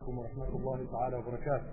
عليكم ورحمة الله تعالى وبركاته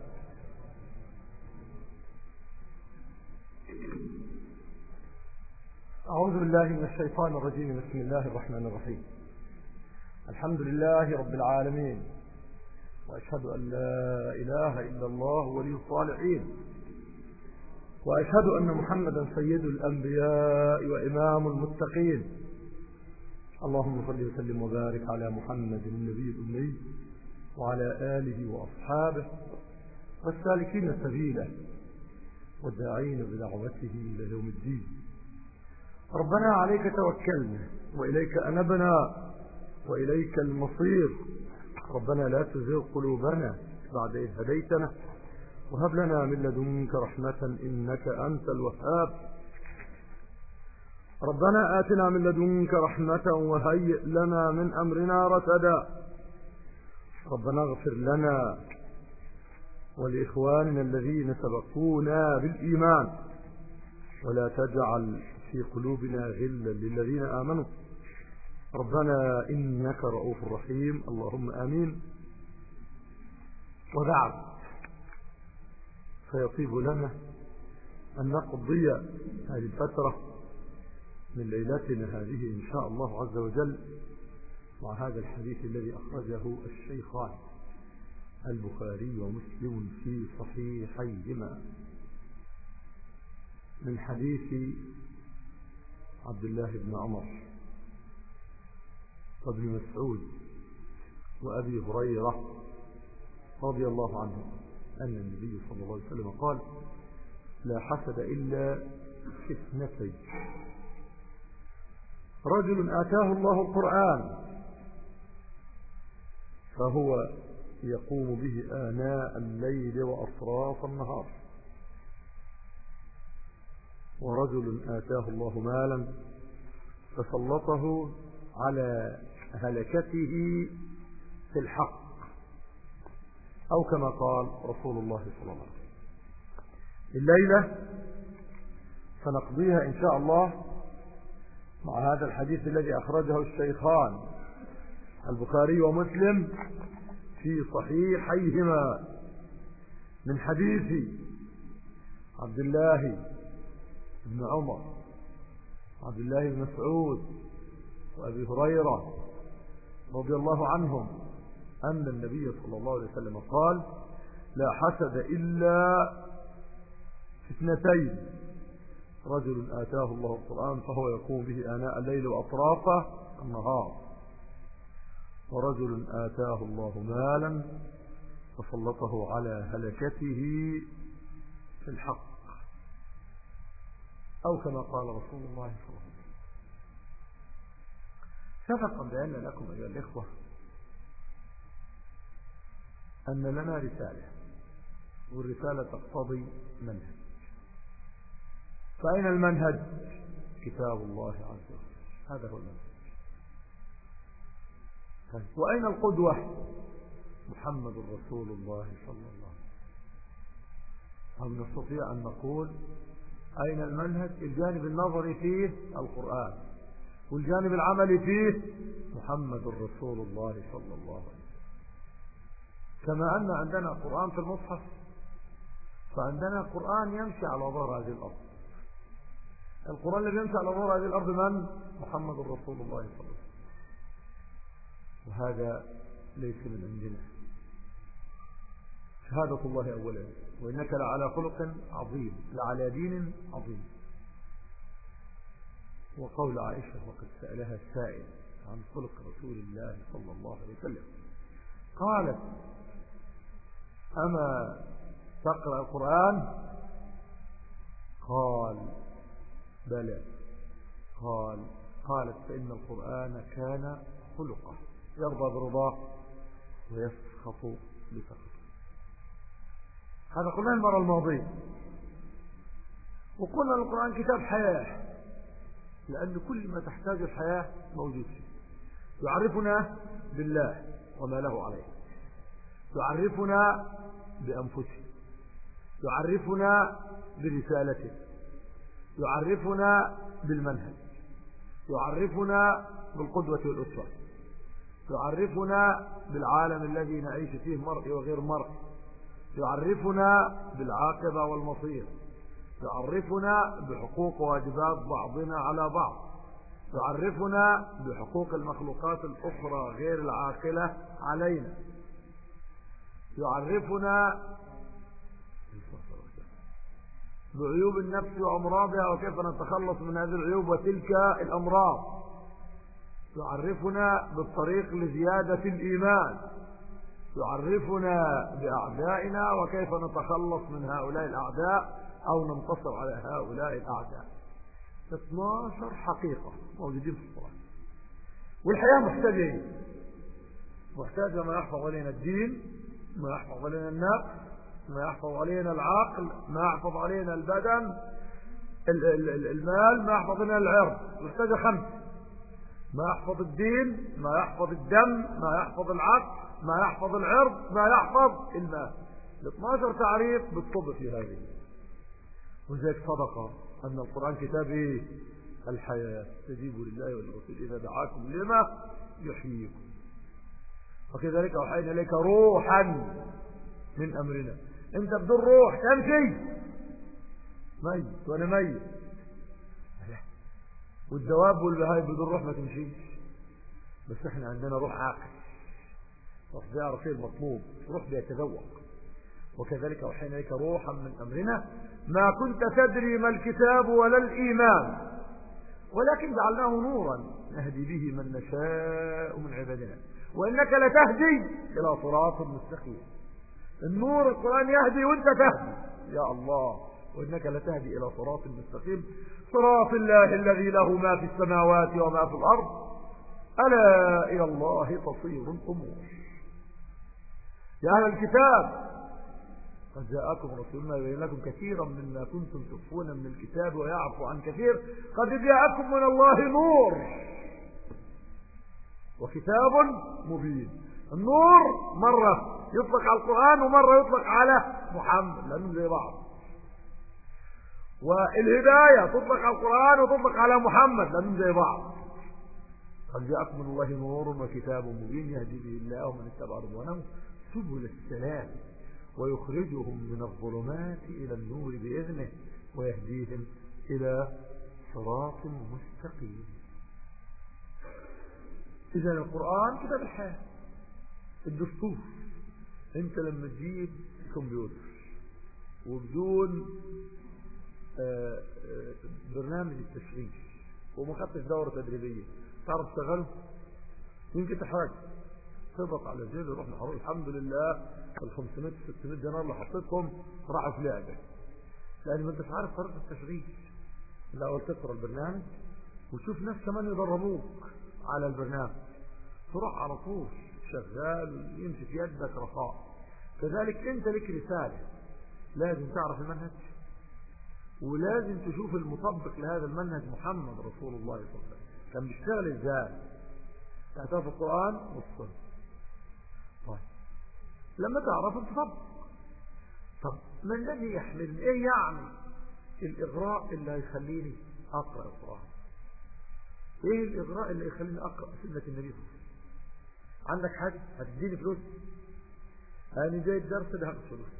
أعوذ بالله من الشيطان الرجيم بسم الله الرحمن الرحيم الحمد لله رب العالمين وأشهد أن لا إله إلا الله ولي الصالحين وأشهد أن محمدا سيد الأنبياء وإمام المتقين اللهم صل وسلم وبارك على محمد النبي الأمي وعلى آله وأصحابه والسالكين سبيله والداعين بدعوته إلى يوم الدين ربنا عليك توكلنا وإليك أنبنا وإليك المصير ربنا لا تزغ قلوبنا بعد إذ هديتنا وهب لنا من لدنك رحمة إنك أنت الوهاب ربنا آتنا من لدنك رحمة وهيئ لنا من أمرنا رشدا ربنا اغفر لنا ولإخواننا الذين سبقونا بالإيمان ولا تجعل في قلوبنا غلا للذين آمنوا ربنا إنك رؤوف رحيم اللهم آمين وبعد فيطيب لنا أن نقضي هذه الفترة من ليلتنا هذه إن شاء الله عز وجل مع هذا الحديث الذي أخرجه الشيخان البخاري ومسلم في صحيحيهما من حديث عبد الله بن عمر وابن مسعود وأبي هريرة رضي الله عنه أن النبي صلى الله عليه وسلم قال لا حسد إلا في اثنتين رجل آتاه الله القرآن فهو يقوم به آناء الليل وأطراف النهار ورجل آتاه الله مالا فسلطه على هلكته في الحق أو كما قال رسول الله صلى الله عليه وسلم الليلة سنقضيها إن شاء الله مع هذا الحديث الذي أخرجه الشيخان البخاري ومسلم في صحيحيهما من حديث عبد الله بن عمر عبد الله بن مسعود وأبي هريرة رضي الله عنهم أن النبي صلى الله عليه وسلم قال لا حسد إلا فتنتين رجل آتاه الله القرآن فهو يقوم به آناء الليل وأطرافه النهار ورجل آتاه الله مالا فسلطه على هلكته في الحق أو كما قال رسول الله صلى الله عليه وسلم سبق بأن لكم أيها الإخوة أن لنا رسالة والرسالة تقتضي منهج فأين المنهج كتاب الله عز وجل هذا هو المنهج وأين القدوة محمد رسول الله صلى الله عليه وسلم هل نستطيع أن نقول أين المنهج الجانب النظري فيه القرآن والجانب العملي فيه محمد رسول الله صلى الله عليه وسلم كما أن عندنا قرآن في المصحف فعندنا قرآن يمشي على ظهر هذه الأرض القرآن الذي يمشي على ظهر هذه الأرض من؟ محمد رسول الله صلى الله عليه وسلم وهذا ليس من عندنا شهادة الله أولا وإنك لعلى خلق عظيم لعلى دين عظيم وقول عائشة وقد سألها السائل عن خلق رسول الله صلى الله عليه وسلم قالت أما تقرأ القرآن قال بلى قال قالت فإن القرآن كان خلقه يرضى برضاه ويسخط بسخطه هذا قلنا المرة الماضية وقلنا القرآن كتاب حياة لأن كل ما تحتاج الحياة موجود فيه يعرفنا بالله وما له عليه يعرفنا بأنفسه يعرفنا برسالته يعرفنا بالمنهج يعرفنا بالقدوة والأسوة يعرفنا بالعالم الذي نعيش فيه مرئي وغير مرئي يعرفنا بالعاقبة والمصير يعرفنا بحقوق وواجبات بعضنا على بعض يعرفنا بحقوق المخلوقات الأخرى غير العاقلة علينا يعرفنا بعيوب النفس وأمراضها وكيف نتخلص من هذه العيوب وتلك الأمراض يعرفنا بالطريق لزيادة الإيمان يعرفنا بأعدائنا وكيف نتخلص من هؤلاء الأعداء أو ننتصر على هؤلاء الأعداء 12 حقيقة موجودين في القرآن والحياة محتاجة ايه؟ محتاجة ما يحفظ علينا الدين ما يحفظ علينا النفس ما يحفظ علينا العقل ما يحفظ علينا البدن المال ما يحفظ علينا العرض محتاجة خمسة ما يحفظ الدين ما يحفظ الدم ما يحفظ العقل ما يحفظ العرض ما يحفظ المال ال 12 تعريف بالطب في هذه وذلك صدق أن القرآن كتاب إيه؟ الحياة استجيبوا لله والرسول إذا دعاكم لما يحييكم وكذلك أوحينا إليك روحا من أمرنا أنت بدون روح تمشي ميت وأنا ميت والدواب والبهايم بدون روح ما تمشيش بس احنا عندنا روح عاقل روح بيعرف ايه المطلوب روح بيتذوق وكذلك أوحينا إليك روحا من أمرنا ما كنت تدري ما الكتاب ولا الإيمان ولكن جعلناه نورا نهدي به من نشاء من عبادنا وإنك لتهدي إلى صراط مستقيم النور القرآن يهدي وانت تهدي يا الله وإنك لتهدي إلى صراط مستقيم صراط الله الذي له ما في السماوات وما في الأرض ألا إلى الله تصير الأمور يا أهل الكتاب قد جاءكم رسولنا يبين لكم كثيرا مما كنتم تخفون من الكتاب ويعفو عن كثير قد جاءكم من الله نور وكتاب مبين النور مرة يطلق على القرآن ومرة يطلق على محمد لأنهم زي بعض والهداية تطلق على القرآن وتطلق على محمد لأنهم زي بعض قد جاءكم من الله نور وكتاب مبين يهدي به الله من اتبع رضوانه سبل السلام ويخرجهم من الظلمات إلى النور بإذنه ويهديهم إلى صراط مستقيم إذا القرآن كتاب الحياة الدستور انت لما تجيب كمبيوتر وبدون آه، آه، برنامج التشغيل وما خدتش دورة تدريبية تعرف تشتغله يمكن تحرج تضغط على زر يروح محروق الحمد لله ال 500 600 دينار اللي حطيتهم راحوا في لعبه لان ما انتش عارف طريقه التشغيل الاول تقرا البرنامج وتشوف ناس كمان يدربوك على البرنامج تروح على طول شغال يمشي في يدك رخاء كذلك انت لك رساله لازم تعرف المنهج ولازم تشوف المطبق لهذا المنهج محمد رسول الله صلى الله عليه وسلم كان بيشتغل ازاي تعترف القرآن والسنة طيب لما تعرف انت طب ما الذي يحملني ايه يعني الاغراء اللي هيخليني اقرأ القرآن ايه الاغراء اللي يخليني اقرأ سنة النبي صلى الله عليه وسلم عندك حاجة هتديني فلوس انا جاي الدرس ده هاخد فلوس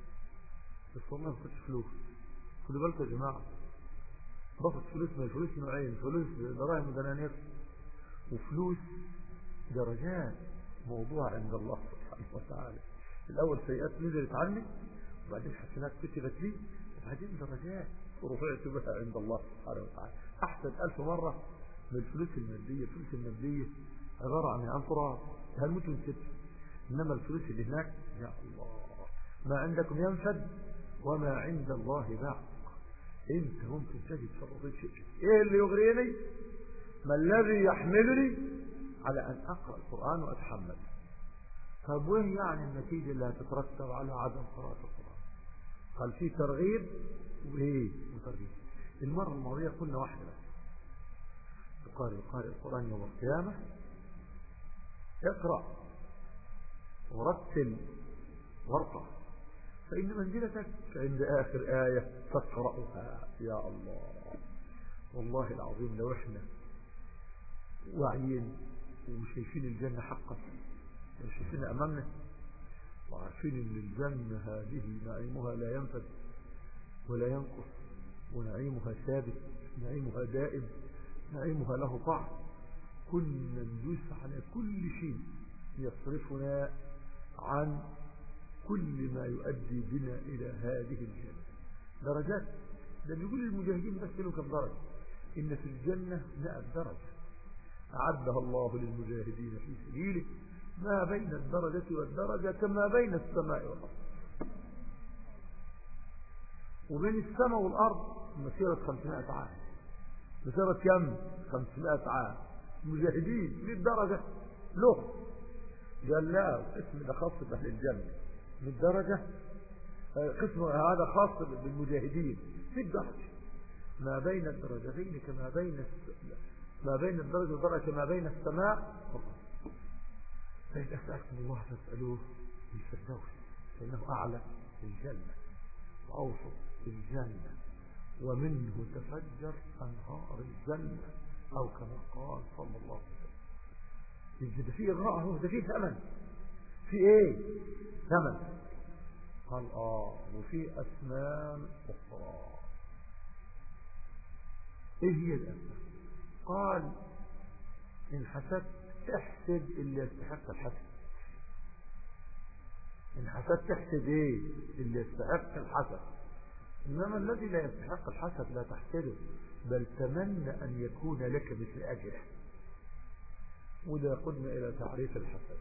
بس والله ما خدش فلوس خدوا بالكم يا جماعة باخد فلوس من فلوس نوعين فلوس دراهم ودنانير وفلوس درجات موضوع عند الله سبحانه وتعالى الأول سيئات نزلت عني وبعدين حسنات كتبت لي وبعدين درجات ورفعت بها عند الله سبحانه وتعالى أحسن ألف مرة من الفلوس المادية الفلوس المادية عبارة عن عن تراب هنموت ونسد إنما الفلوس اللي هناك يا الله ما عندكم ينفد وما عند الله باق انت ممكن تجد في شيء ايه اللي يغريني ما الذي يحملني على ان اقرأ القرآن واتحمل طب وين يعني النتيجة اللي هتترتب على عدم قراءة القرآن قال في ترغيب وايه وترغيب المرة الماضية قلنا واحدة بس يقال القارئ القرآن يوم القيامة اقرأ ورتل وارقى فإن منزلتك عند آخر آية تقرأها يا الله والله العظيم لو احنا واعيين وشايفين الجنة حقا وشايفين أمامنا وعارفين ان الجنة هذه نعيمها لا ينفد ولا ينقص ونعيمها ثابت نعيمها دائم نعيمها له طعم كنا ندوس على كل شيء يصرفنا عن كل ما يؤدي بنا إلى هذه الجنة درجات ده بيقول المجاهدين بس له كم درجة إن في الجنة مئة درجة أعدها الله للمجاهدين في سبيله ما بين الدرجة والدرجة كما بين السماء والأرض وبين السماء والأرض مسيرة 500 عام مسيرة كم 500 عام مجاهدين 100 درجة له قال لا اسم ده خاص بأهل الجنة 100 درجة قسم هذا خاص بالمجاهدين 100 درجة ما بين الدرجتين كما بين ما بين الدرجة والدرجة كما بين السماء والأرض فإذا سألتم الله فاسألوه بالفردوس فإنه أعلى في الجنة وأوسط في الجنة ومنه تفجر أنهار الجنة أو كما قال صلى الله عليه وسلم ده فيه إغراء ده فيه ثمن في إيه ثمن قال آه وفي أثمان أخرى إيه هي الأثمان قال إن حسبت احسب اللي يستحق الحسد إن حسد تحسب إيه اللي يستحق الحسد إنما الذي لا يستحق الحسد لا تحسده بل تمنى أن يكون لك مثل أجره وده يقودنا إلى تعريف الحسد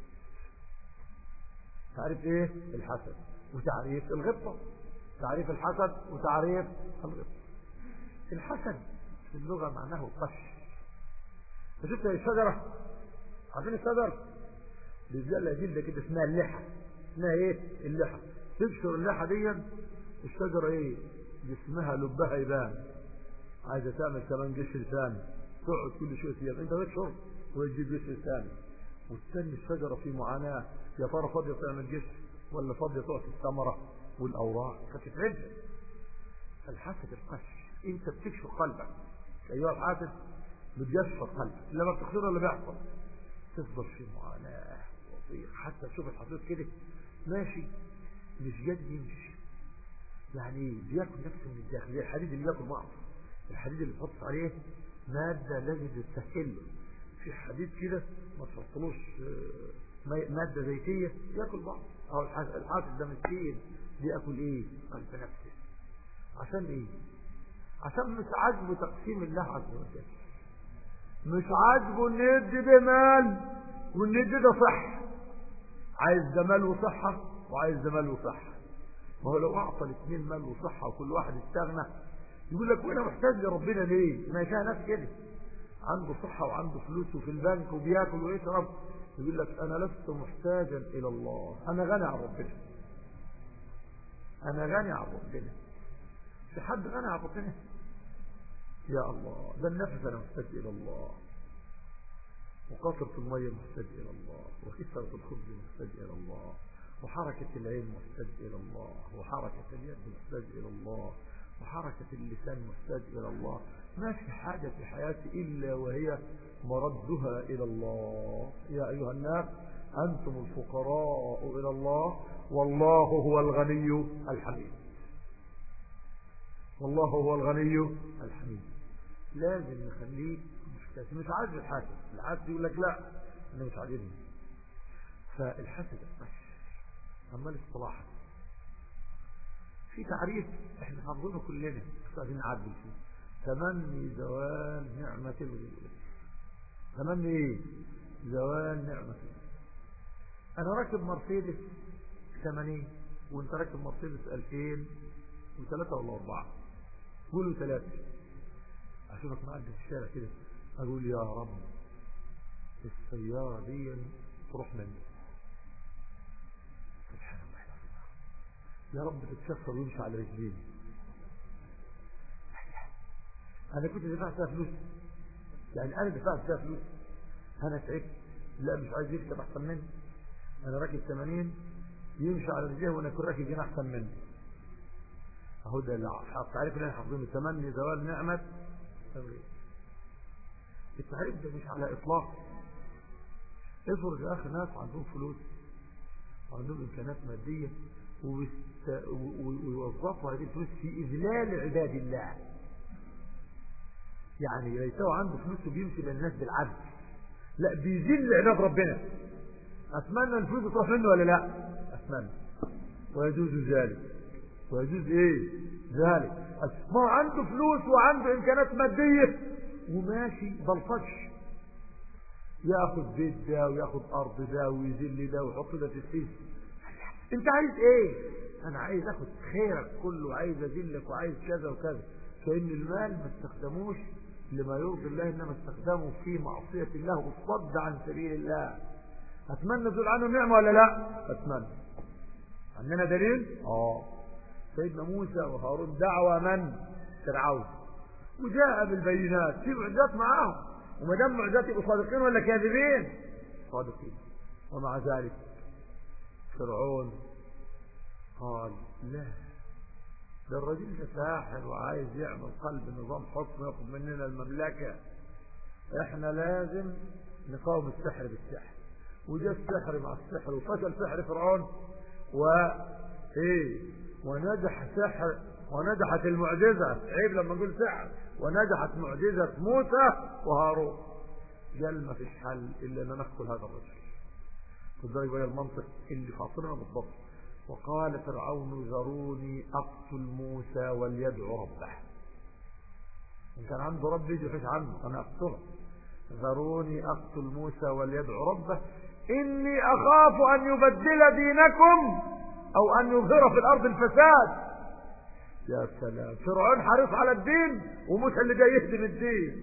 تعريف إيه الحسد وتعريف الغبطة تعريف الحسد وتعريف الغبطة الحسد في اللغة معناه القش فشفت الشجرة عارفين الشجر بيزلق جلده كده اسمها اللحى اسمها ايه اللحى تبشر اللحى دي الشجرة ايه جسمها لبها يبان عايزة تعمل كمان جسر ثاني تقعد كل شوية ايام انت بتشرب ويجيب جسر ثاني والثاني الشجرة في معاناة يا ترى فاضية تعمل جسر ولا فاضية تعطي الثمرة والأوراق فتتعبها الحاسد القش انت بتكشف قلبك ايها الحاسد بتجشف قلبك لما بتخسره اللي بيحصل تفضل في معاناة وضيق حتى تشوف الحديد كده ماشي مش جد يمشي يعني بياكل نفسه من الداخل زي الحديد اللي بياكل بعض الحديد اللي تحط عليه مادة لازم تستهل في حديد كده ما تحطلوش مادة زيتية ياكل بعض او الحاسد ده مسكين بياكل ايه قلب نفسه عشان ايه عشان مش عاجبه تقسيم الله عز وجل مش عاجبه الند ده مال والند ده صحة عايز ده مال وصحة وعايز ده مال وصحة ما هو لو اعطى الاثنين مال وصحة وكل واحد استغنى يقول لك وانا محتاج لربنا ليه ما فيها ناس كده عنده صحة وعنده فلوس وفي البنك وبياكل ويشرب يقول لك انا لست محتاجا الى الله انا غني عن ربنا انا غني عن ربنا في حد غني عن ربنا يا الله ده النفس أنا محتاج إلى الله وقطرة المية محتاج إلى الله وكسرة الخبز محتاج إلى الله وحركة العين محتاج إلى الله وحركة اليد محتاج إلى الله وحركة اللسان محتاج إلى الله ما في حاجة في حياتي إلا وهي مردها إلى الله يا أيها الناس أنتم الفقراء إلى الله والله هو الغني الحميد والله هو الغني الحميد لازم نخليك مش مش عاجب الحاسد الحاسد يقول لك لا انا مش عاجبني فالحاسد القش اما الاصطلاح في تعريف احنا حافظينه كلنا بس عايزين نعدل فيه تمني زوال نعمة الغير تمني ايه زوال نعمة الغير انا راكب مرسيدس 80 وانت راكب مرسيدس 2003 ولا 4 قولوا ثلاثة اشوفك معدي في الشارع كده اقول يا رب السيارة دي تروح مني سبحان الله يا رب تتشفر ويمشي على رجلين انا كنت دفعت فيها فلوس يعني انا دفعت فيها فلوس انا تعبت لا مش عايز يكتب احسن مني انا راكب 80 يمشي على رجليه وانا كنت راكب جناح احسن مني اهو ده التعريف اللي احنا حافظينه تمني زوال نعمه التغيير التعريف ده مش على اطلاق افرض يا اخي ناس عندهم فلوس وعندهم امكانات ماديه ويوظفوا هذه الفلوس في اذلال عباد الله يعني ليسوا عنده فلوس وبيمشي للناس بالعدل لا بيذل عباد ربنا اتمنى الفلوس تروح منه ولا لا اتمنى ويجوز ذلك ويجوز ايه ذلك ما هو عنده فلوس وعنده امكانات ماديه وماشي بلطش ياخذ بيت ده وياخذ ارض ده ويذل ده ويحط ده في السجن انت عايز ايه انا عايز اخذ خيرك كله عايز اذلك وعايز كذا وكذا كان المال ما استخدموش لما يرضي الله انما استخدمه في معصيه الله وصد عن سبيل الله اتمنى تقول عنه نعمه ولا لا اتمنى عندنا دليل اه سيدنا موسى وهارون دعوى من فرعون وجاء بالبينات في معجزات معاهم وما دام معجزات يبقوا صادقين ولا كاذبين صادقين ومع ذلك فرعون قال لا ده الرجل ده ساحر وعايز يعمل قلب نظام حكم ياخذ مننا المملكة احنا لازم نقاوم السحر بالسحر وجاء السحر مع السحر وفشل سحر فرعون و ايه ونجح سحر ونجحت المعجزة عيب لما نقول سحر ونجحت معجزة موسى وهارون قال ما فيش حل الا ان نقتل هذا الرجل تدري وهي المنطق اللي فاصلنا بالضبط وقال فرعون ذروني اقتل موسى وليدعو ربه ان كان عنده رب يجي فيش عنه انا اقتله ذروني اقتل موسى وليدعو ربه اني اخاف ان يبدل دينكم او ان يظهر في الارض الفساد يا سلام فرعون حريص على الدين وموسى اللي جاي يهدم الدين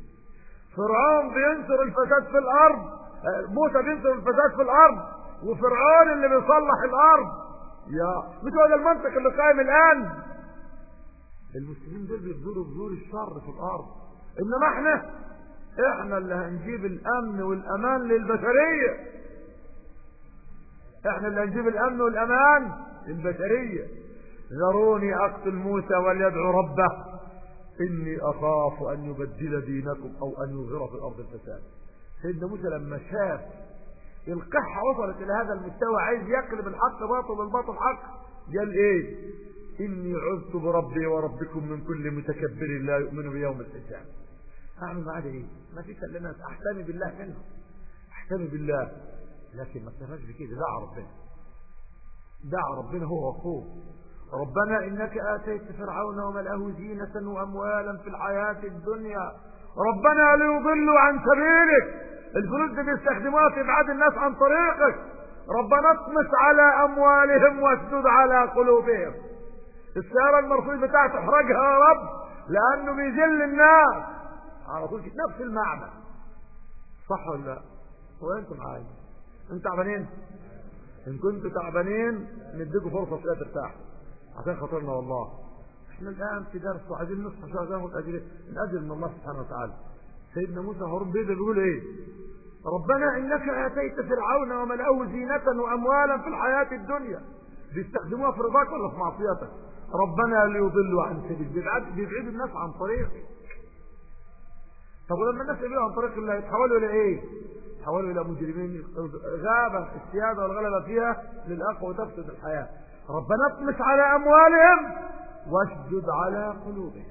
فرعون بينشر الفساد في الارض موسى بينشر الفساد في الارض وفرعون اللي بيصلح الارض يا مش هو ده المنطق اللي قائم الان المسلمين دول بيبذلوا بذور الشر في الارض انما احنا احنا اللي هنجيب الامن والامان للبشريه احنا اللي هنجيب الامن والامان للبشريه ذروني اقتل موسى وليدعو ربه اني اخاف ان يبدل دينكم او ان يظهر في الارض الفساد سيدنا موسى لما شاف القحة وصلت الى هذا المستوى عايز يقلب الحق باطل والباطل حق قال ايه اني عذت بربي وربكم من كل متكبر لا يؤمن بيوم الحساب اعمل معاه ايه ما في كلمات احتمي بالله منه احتمي بالله لكن ما اكتفاش بكده دعا ربنا دعا ربنا هو واخوه ربنا انك اتيت فرعون وملأه زينة واموالا في الحياة الدنيا ربنا ليضلوا عن سبيلك الفلوس دي بيستخدموها في ابعاد الناس عن طريقك ربنا اطمس على اموالهم واسدد على قلوبهم السيارة المرفوض بتاعته احرجها يا رب لانه بيذل الناس على طول نفس المعنى صح ولا لا وانتم معايا انتوا تعبانين ان كنتوا تعبانين نديكم فرصه كده ترتاحوا عشان خاطرنا والله احنا الان في درس وعايزين نصحى شويه ناخد اجر الاجر من الله سبحانه وتعالى سيدنا موسى هارون بيقدر بيقول ايه ربنا انك اتيت فرعون وملأه زينة واموالا في الحياة الدنيا بيستخدموها في رضاك ولا في معصيتك ربنا ليضلوا عن سبيل بيبعد بيبعدوا الناس عن طريقك طب ولما الناس يبعدوا عن طريق الله يتحولوا الى ايه يتحولوا الى مجرمين غابة السيادة والغلبة فيها للاقوى وتفسد الحياة ربنا اطمس على اموالهم واشدد على قلوبهم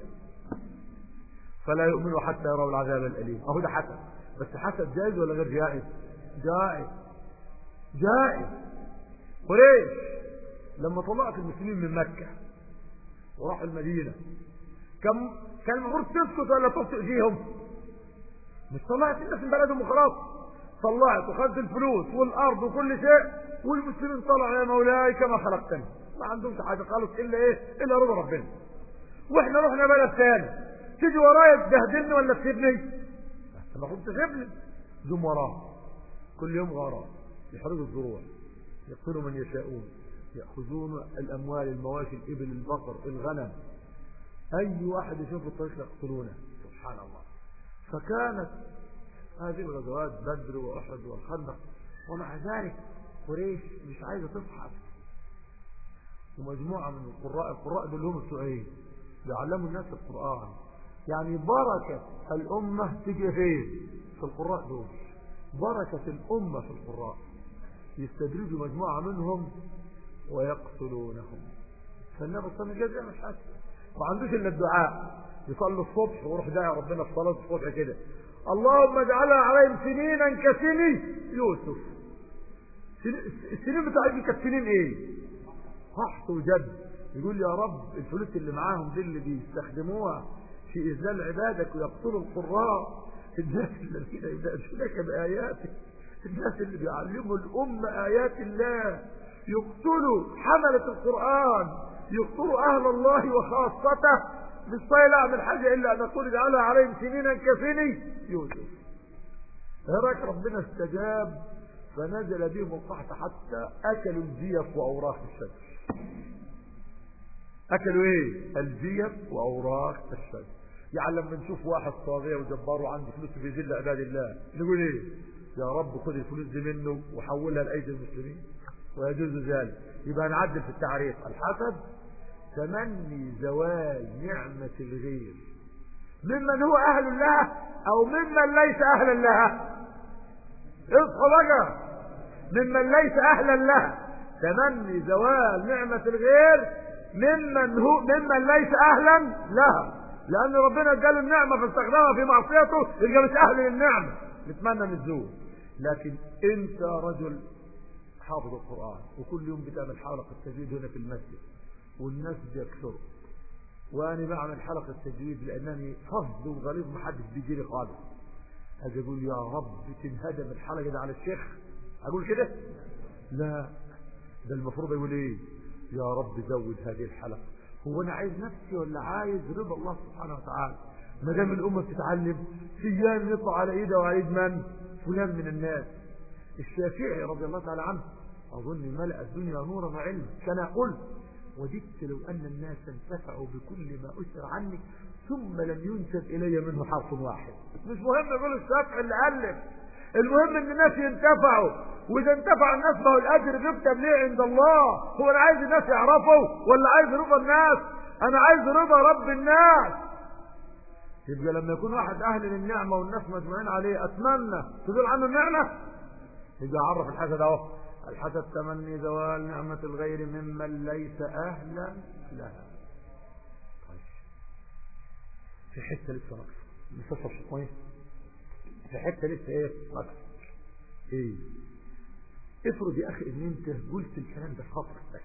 فلا يؤمنوا حتى يروا العذاب الاليم اهو ده حسد بس حسد جائز ولا غير جائز جائز جائز قريش لما طلعت المسلمين من مكة وراحوا المدينة كم كان المفروض تسكت ولا تبطئ فيهم مش طلعت الناس من بلدهم وخلاص طلعت وخدت الفلوس والارض وكل شيء والمسلمين طلعوا يا مولاي كما خلقتني ما عندهمش حاجه خالص الا ايه الا رضا ربنا واحنا رحنا بلد ثاني تيجي ورايا تبهدلني ولا تسيبني المفروض تسيبني زوم وراه كل يوم غارات يحرقوا الزروع يقتلوا من يشاءون يأخذون الأموال المواشي الإبل البقر الغنم أي واحد يشوف الطريق يقتلونه سبحان الله فكانت هذه الغزوات بدر وأحد والخندق ومع ذلك قريش مش عايزة تصحى ومجموعة من القراء القراء دول هم السؤالين بيعلموا الناس القرآن يعني بركة الأمة تجي فين في القراء دول بركة الأمة في القراء يستدرجوا مجموعة منهم ويقتلونهم فالنبي صلى الله عليه وسلم مش حاجة ما عندوش إلا الدعاء يصلي الصبح ويروح داعي ربنا في صلاة الصبح كده اللهم اجعلها عليهم سنينا كسني يوسف السنين بتاعتي كانت سنين ايه قحط وجد يقول يا رب الفلوس اللي معاهم دي اللي بيستخدموها في إذلال عبادك ويقتلوا القراء الناس الذين ينادونك بآياتك الناس اللي بيعلموا الأمة آيات الله يقتلوا حملة القرآن يقتلوا أهل الله وخاصته مش طايل أعمل حاجة إلا أن أقول اجعلها عليهم سنينا كسني يوسف هراك ربنا استجاب فنزل بهم القحط حتى أكلوا الزيف وأوراق الشجر أكلوا إيه الزيف وأوراق الشجر يعني لما نشوف واحد طاغية وجبار وعنده فلوس في ذل عباد الله نقول إيه يا رب خذ الفلوس دي منه وحولها لأيدي المسلمين ويجوز ذلك يبقى نعدل في التعريف الحسد تمني زوال نعمة الغير ممن هو أهل لها أو ممن ليس أهلا لها اصحى بقى ممن ليس أهلا لها تمني زوال نعمة الغير ممن هو ممن ليس أهلا لها لأن ربنا اداله النعمة فاستخدمها في معصيته يبقى مش أهل للنعمة نتمنى من الزول لكن أنت رجل حافظ القرآن وكل يوم بتعمل حلقة تجويد هنا في المسجد والناس بيكثروا وانا بعمل حلقة تجويد لانني فظ وغليظ ما حدش بيجي لي خالص اجي اقول يا رب تنهدم الحلقة دي على الشيخ اقول كده لا ده المفروض يقول ايه يا رب زود هذه الحلقة هو انا عايز نفسي ولا عايز رضا الله سبحانه وتعالى ما دام الامه بتتعلم سيان يطلع على ايده وعلى ايد من فلان من الناس الشافعي رضي الله تعالى عنه اظن ملأ الدنيا نورا وعلما كان يقول وددت لو أن الناس انتفعوا بكل ما أسر عني ثم لم ينسب إلي منه حرف واحد مش مهم يقول الشافعي اللي ألف المهم ان الناس ينتفعوا واذا انتفع الناس ما هو الاجر بيكتب ليه عند الله هو انا عايز الناس يعرفوا ولا عايز رضا الناس انا عايز رضا رب الناس يبقى لما يكون واحد اهل للنعمه والناس مجموعين عليه اتمنى تقول عنه النعمه يبقى عرف الحاجه ده اهو الحسد تمني زوال نعمة الغير ممن ليس أهلا لها طيب في حتة لسه نقص مستصف شوية في حتة لسه ايه نقص ايه افرض يا اخي ان انت قلت الكلام ده خطر بس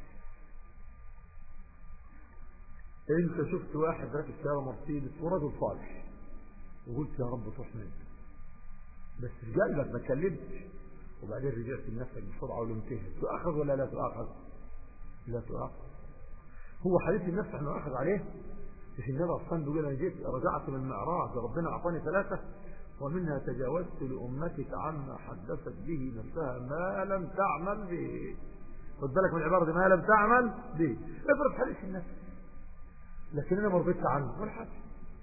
انت شفت واحد راكب سيارة مرسيدس ورجل صالح وقلت يا رب تروح منه بس قلبك ما كلمتش وبعدين رجعت لنفسك بسرعة ولمتهد تؤخذ ولا لا تؤخذ لا تؤخذ هو حديث النفس احنا نؤخذ عليه مش النبي اصلا بيقول انا جيت رجعت من المعراج ربنا اعطاني ثلاثة ومنها تجاوزت لأمتك عما حدثت به نفسها ما لم تعمل به خد بالك من العبارة دي ما لم تعمل به افرض حديث النفس لكن انا ما رضيتش عنه ولا حاجة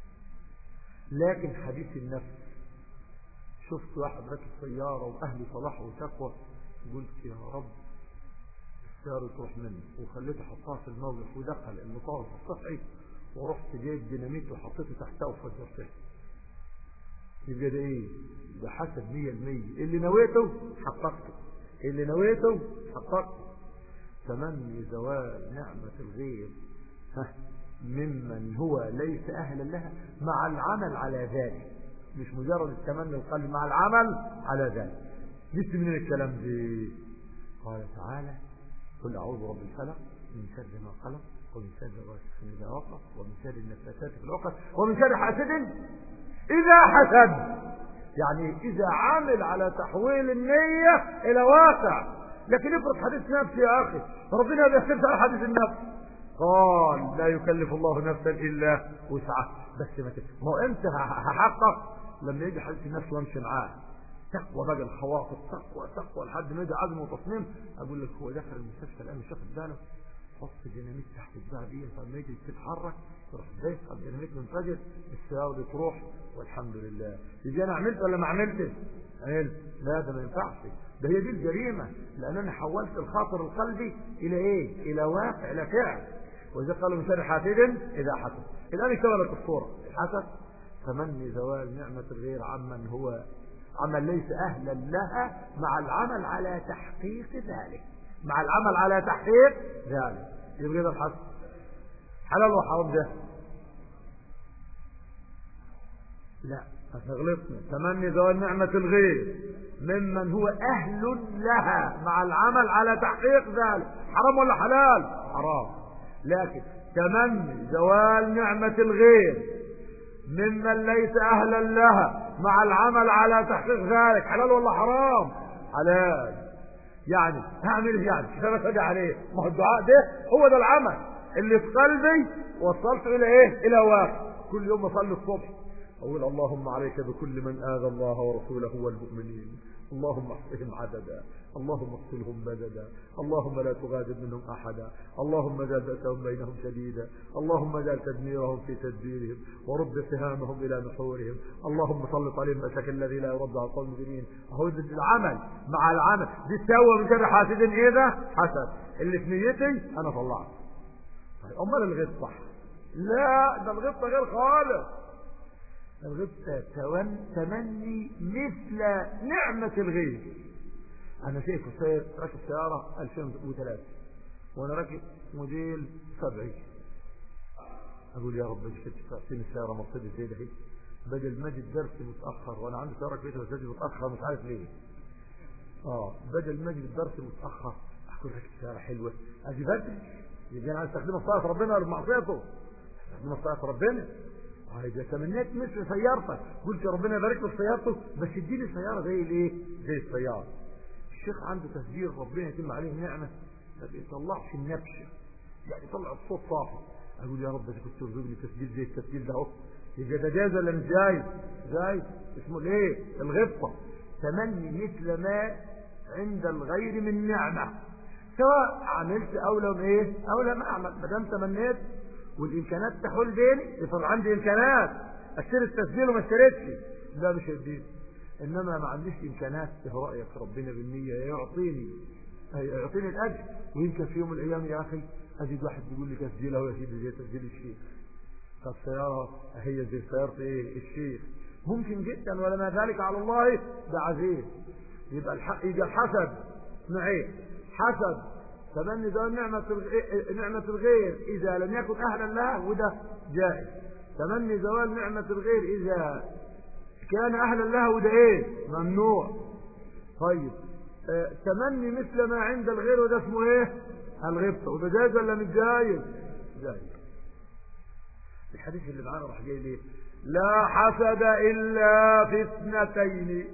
لكن حديث النفس شفت واحد راكب سيارة وأهلي صلاح وتقوى قلت يا رب السيارة تروح مني وخليته حطها في الموقف ودخل المطار السطحي ورحت جايب ديناميت وحطيته تحتها وفجرته يبقى ده ايه ده حسب مية المية اللي نويته حققته اللي نويته حققته تمني زوال نعمة الغير ها ممن هو ليس أهلا لها مع العمل على ذلك مش مجرد التمني القلب مع العمل على ذلك جبت من الكلام دي قال تعالى قل أعوذ برب الفلق من شر ما خلق ومن شر غاسق إذا وقف ومن شر النفاثات في العقد ومن شر حاسد إذا حسد يعني إذا عامل على تحويل النية إلى واقع لكن افرض حديث نفسي يا أخي ربنا بيحسبش على حديث النفس قال لا يكلف الله نفسا إلا وسعها بس ما ما هو امتى هحقق لما يجي حديث النفس وامشي معاه تقوى بقى الخواطر تقوى تقوى لحد ما يجي عزم وتصميم اقول لك هو دخل المستشفى الان مش واخد باله حط ديناميت تحت البتاع دي فلما يجي تتحرك تروح دايس على الديناميت منفجر السياره دي تروح والحمد لله يجي انا عملت ولا ما عملتش؟ عملت لا ده ما ينفعش ده هي دي الجريمه لان انا حولت الخاطر القلبي الى ايه؟ الى واقع الى فعل وإذا قالوا من شر حاسد إذا حسد الآن اكتملت الصورة الحسد تمني زوال نعمة الغير عمن هو عمل ليس أهلا لها مع العمل على تحقيق ذلك مع العمل على تحقيق ذلك يبقى ده الحق حلال وحرام ده لا احنا غلطنا تمني زوال نعمة الغير ممن هو أهل لها مع العمل على تحقيق ذلك حرام ولا حلال حرام لكن تمني زوال نعمة الغير ممن ليس أهلا لها مع العمل على تحقيق ذلك حلال ولا حرام حلال يعني هعمل ايه يعني كيف انا عليه ما هو الدعاء ده هو ده العمل اللي في قلبي وصلت الى ايه الى واقع كل يوم اصلي الصبح اقول اللهم عليك بكل من اذى الله ورسوله والمؤمنين اللهم احصهم عددا اللهم اقتلهم بددا اللهم لا تغادر منهم احدا اللهم اجعل بأسهم بينهم شديدا اللهم اجعل تدميرهم في تدبيرهم ورد سهامهم الى نحورهم اللهم سلط عليهم بأسك الذي لا يرد على القوم المجرمين اهو ده العمل مع العمل دي تسوى من شر حاسد ايه حسد اللي في نيتي انا طلعت طيب امال الغيب صح لا ده الغبطه غير خالص الغبطه تمني مثل نعمه الغيب انا شايف سير راكب سيارة 2003 وانا راكب موديل 70 اقول يا رب انت تعطيني السيارة مرسيدس زي ده بدل ما اجي الدرس متاخر وانا عندي سيارة كويسه بس اجي متاخر مش عارف ليه اه بدل ما اجي الدرس متاخر اقول راكب سيارة حلوه اجي بدري يجي انا عايز استخدمها في طاعه ربنا ولا معصيته استخدمها في طاعه ربنا اذا تمنيت مثل سيارتك قلت يا ربنا يبارك لي في سيارته بس اديني سياره زي الايه زي السياره الشيخ عنده تسجيل ربنا يتم عليه نعمة ما بيطلعش النبشة يعني يطلع الصوت صافي اقول يا رب اذا كنت ترزقني تسجيل زي التسجيل ده اهو يبقى ده جايز ولا مش جايز جايز اسمه الايه الغبطه تمني مثل ما عند الغير من نعمه سواء عملت او لم ايه او لم اعمل ما دام تمنيت والامكانات تحول بيني يفضل عندي امكانات اشتري التسجيل وما اشتريتش لا مش الدين انما ما عنديش امكانات ايه رايك ربنا بالنيه يعطيني يعطيني الاجر ويمكن في يوم من الايام يا اخي اجد واحد بيقول لي تسجيله يا سيدي زي تسجيل الشيخ فالسياره هي زي سياره ايه الشيخ ممكن جدا ولا ما ذلك على الله ده عزيز يبقى الحق يبقى الحسد نوعين حسد تمني ده نعمة نعمة الغير إذا لم يكن أهلا لها وده جائز تمني زوال نعمة الغير إذا كان أهلا لها وده إيه ممنوع طيب آه تمني مثل ما عند الغير وده اسمه إيه الغبطة وده جايز ولا مش جايز جايز الحديث اللي معانا راح جاي ليه لا حسد إلا في اثنتين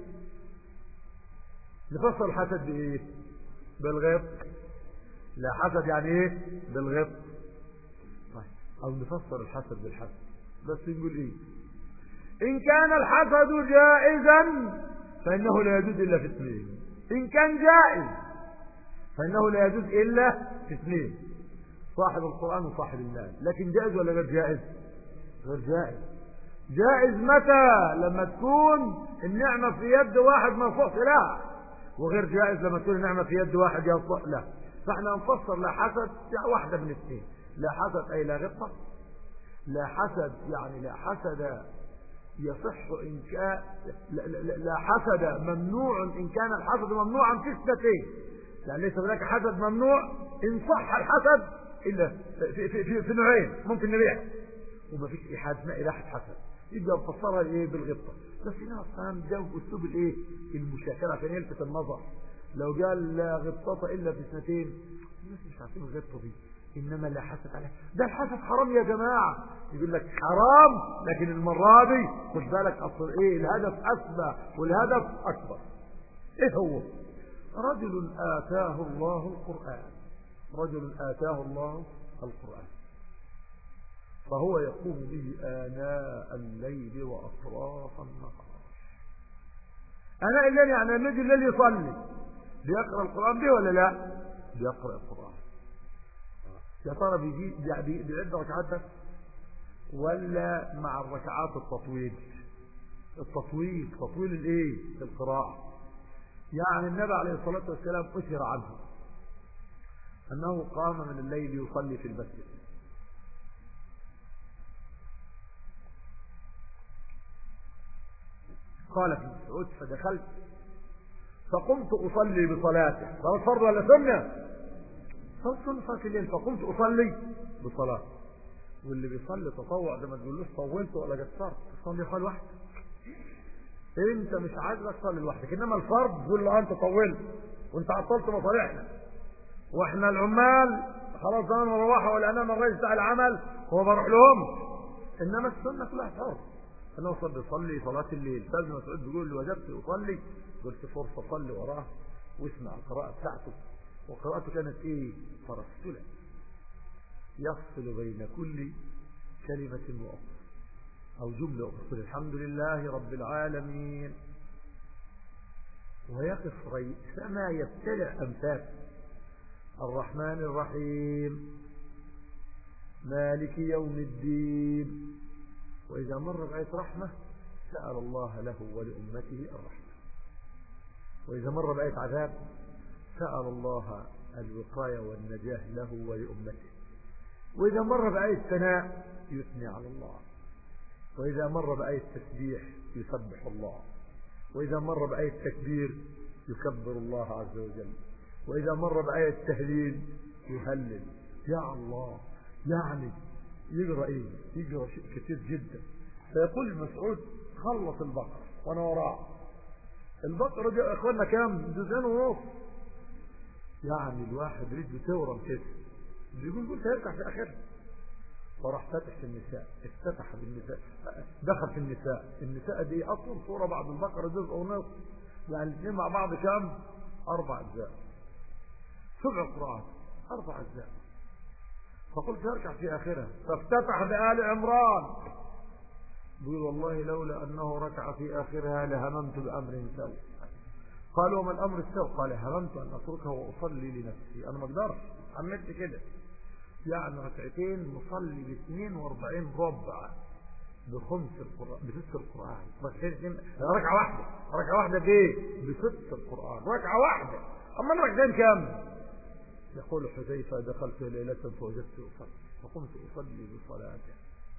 نفسر الحسد بإيه بالغبط لا حسد يعني إيه بالغبط طيب أو نفسر الحسد بالحسد بس نقول إيه إن كان الحسد جائزا فإنه لا يجوز إلا في اثنين إن كان جائز فإنه لا يجوز إلا في اثنين صاحب القرآن وصاحب المال لكن جائز ولا غير جائز غير جائز جائز متى لما تكون النعمة في يد واحد مرفوع لها وغير جائز لما تكون النعمة في يد واحد يرفع لا فاحنا نفسر لا حسد واحدة من اثنين لا حسد أي لا غبطة لا حسد يعني لا حسد يصح إن كان لا, لا, لا حسد ممنوع إن كان الحسد ممنوعا في اثنتين يعني ليس هناك حسد ممنوع إن صح الحسد إلا في, في, في, في نوعين ممكن نبيع وما فيش إحاد ما إلاحة حسد يبقى نفسرها إيه بالغبطة بس هنا الصنام ده بأسلوب الإيه المشاكلة عشان يلفت النظر لو قال لا غبطة إلا في اثنتين الناس مش عارفين الغبطة دي إنما لا حسد عليه ده الحسد حرام يا جماعة يقول لك حرام لكن المرة دي خد بالك أصل إيه الهدف أسمى والهدف أكبر إيه هو رجل آتاه الله القرآن رجل آتاه الله القرآن فهو يقوم به آناء الليل وأطراف النهار آناء الليل يعني لما يجي الليل يصلي بيقرأ القرآن به ولا لا بيقرأ القرآن يا ترى بيجي بيعد ركعات بس ولا مع الركعات التطويل التطويل تطويل الايه القراءة يعني النبي عليه الصلاة والسلام أشهر عنه أنه قام من الليل يصلي في المسجد قال ابن مسعود فدخلت فقمت أصلي بصلاته صلاة فرض ولا سنة صلاة سنة صلاة الليل فقمت أصلي بصلاة واللي بيصلي تطوع ده ما تقولوش طولت ولا قصرت تصلي خال واحد انت مش عاجبك صلي لوحدك انما الفرض تقول له انت طولت وانت عطلت مصالحنا واحنا العمال خلاص زمان مروحه ولا انا الرئيس بتاع العمل هو بروح لهم انما السنه كلها فرض انا وصل بيصلي صلاه الليل فابن مسعود بيقول لي وجبت اصلي قلت فرصه صلي وراه واسمع القراءه بتاعته وقراءته كانت ايه فرسله يفصل بين كل كلمه واخرى او جمله اخرى الحمد لله رب العالمين ويقف كما يبتلع أنفاس الرحمن الرحيم مالك يوم الدين وإذا مر بآية رحمة سأل الله له ولأمته الرحمة وإذا مر بآية عذاب سأل الله الوقاية والنجاة له ولأمته وإذا مر بآية ثناء يثني على الله وإذا مر بآية تسبيح يسبح الله وإذا مر بآية تكبير يكبر الله عز وجل وإذا مر بآية تهليل يهلل يا الله يعني يقرأ إيه يقرأ شيء كثير جدا فيقول مسعود خلص البقرة وأنا وراه البقرة دي يا إخوانا كام جزئين ونص يعني الواحد رجله تورم كده بيقول قلت هيركع في آخرها فراح فتح في النساء افتتح بالنساء دخل في النساء النساء دي اصلا صوره بعد البقره جزء ونص يعني الاثنين مع بعض كام اربع اجزاء سبع قراءات اربع اجزاء فقلت اركع في اخرها فافتتح بآل عمران بيقول والله لولا انه ركع في اخرها لهممت بامر سوء قالوا وما الامر السوء قال هممت ان اتركه واصلي لنفسي انا ما اقدرش عملت كده يعني ركعتين نصلي ب 42 ربع بخمس القرآن بست القرآن ركعتين ركعة واحدة ركعة واحدة بايه؟ بست القرآن ركعة واحدة أما الركعتين كام؟ يقول حذيفة دخلت ليلة فوجدت أصلي فقمت أصلي بصلاته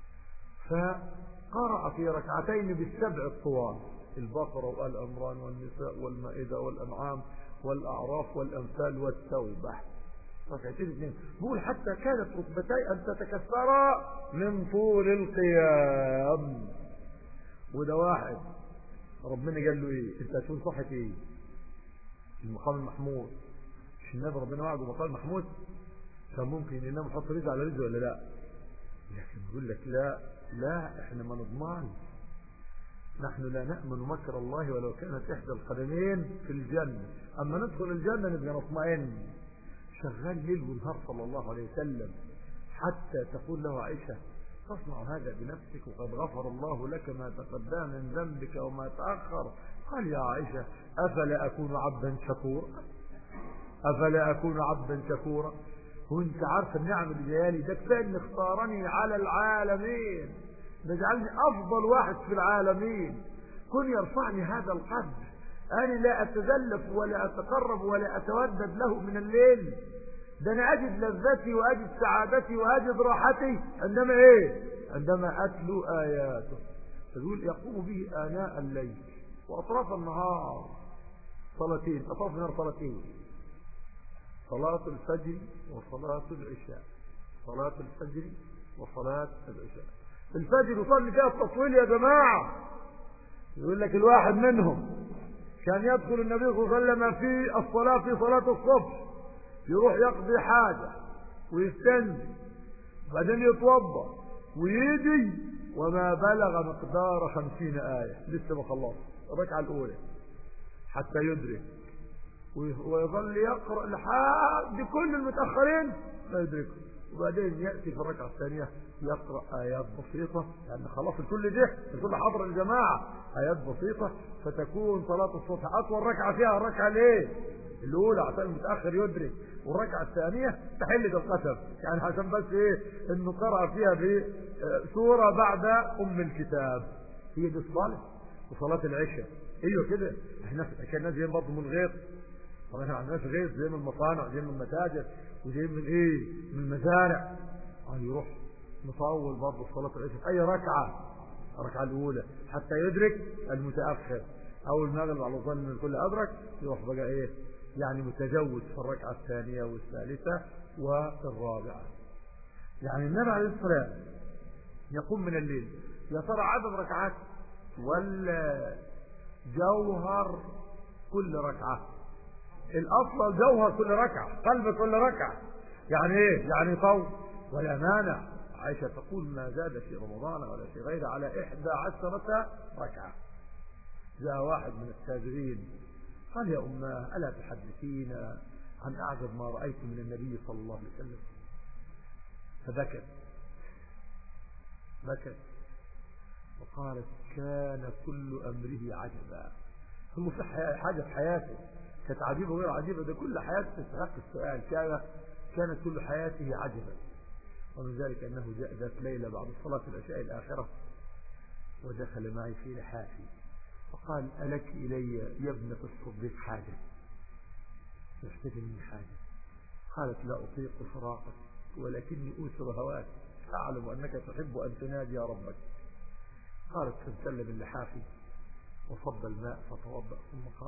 فقرأ في ركعتين بالسبع الطوال البقرة والأمران والنساء والمائدة والأنعام والأعراف والأمثال والتوبة ركعتين اثنين بقول حتى كانت ركبتي أن تتكسرا من طول القيام وده واحد ربنا قال له ايه انت هتكون صحة ايه المقام المحمود مش النبي ربنا وعده مقام محمود كان ممكن ينام يحط رزق على رزق ولا لا لكن يقول لك لا لا احنا ما نضمن نحن لا نأمن مكر الله ولو كانت إحدى القدمين في الجنة أما ندخل الجنة نبقى نطمئن شغال ليل ونهار صلى الله عليه وسلم حتى تقول له عائشة تصنع هذا بنفسك وقد غفر الله لك ما تقدم من ذنبك وما تأخر قال يا عائشة أفلا أكون عبدا شكورا أفلا أكون عبدا شكورا وانت عارف النعم اللي جايالي ده كفايه ان اختارني على العالمين ده جعلني افضل واحد في العالمين كن يرفعني هذا القدر انا لا اتزلف ولا اتقرب ولا اتودد له من الليل ده انا اجد لذتي واجد سعادتي واجد راحتي عندما ايه عندما اتلو اياته فيقول يقوم به اناء الليل واطراف النهار صلاتين اطراف النهار صلاتين صلاة الفجر وصلاة العشاء صلاة الفجر وصلاة العشاء الفجر يصلي فيها التطويل يا جماعة يقول لك الواحد منهم كان يدخل النبي صلى الله عليه وسلم في الصلاة في صلاة الصبح يروح يقضي حاجة ويستنزي بعدين يتوضا ويجي وما بلغ مقدار خمسين آية لسه ما خلص الركعة الأولى حتى يدرك ويظل يقرأ لحد كل المتأخرين لا يدركه وبعدين يأتي في الركعة الثانية يقرأ آيات بسيطة لأن يعني خلاص الكل ده الكل حضر الجماعة آيات بسيطة فتكون صلاة الصبح أطول ركعة فيها الركعة ليه الأولى عشان المتأخر يدرك والركعة الثانية تحل القسم يعني عشان بس إيه إنه قرأ فيها بسورة بعد أم الكتاب هي دي الصلاة وصلاة العشاء ايوه كده احنا كان ناس جايين برضه من غير طبعا احنا ما عندناش غير زي من المصانع زي من المتاجر وزي من ايه من المزارع اه يروح مطول برضه صلاة العشاء في اي ركعة الركعة الأولى حتى يدرك المتأخر أول ما يغلب على الظن من كل أدرك يروح بقى إيه يعني متجوز في الركعة الثانية والثالثة والرابعة يعني النبي عليه الصلاة يقوم من الليل يا ترى عدد ركعات ولا جوهر كل ركعة الأصل جوهر كل ركعة قلب كل ركعة يعني ايه يعني طول ولا مانع عائشة تقول ما زاد في رمضان ولا في غيره على إحدى عشرة ركعة جاء واحد من التابعين قال يا أماه ألا تحدثينا عن أعجب ما رأيت من النبي صلى الله عليه وسلم فبكت بكت وقالت كان كل أمره عجبا ثم في حاجة في حياته كانت عجيبة وغير عجيبة ده كل حياته تستحق السؤال كان كانت كل حياته عجبا ومن ذلك أنه جاء ذات ليلة بعد صلاة العشاء الآخرة ودخل معي في لحافي فقال ألك إلي يا ابنة الصديق حاجة تحتاج مني حاجة قالت لا أطيق فراقك ولكني أوسر هواك أعلم أنك تحب أن تنادي يا ربك قالت فانسلم اللحافي وصب الماء فتوضأ ثم قام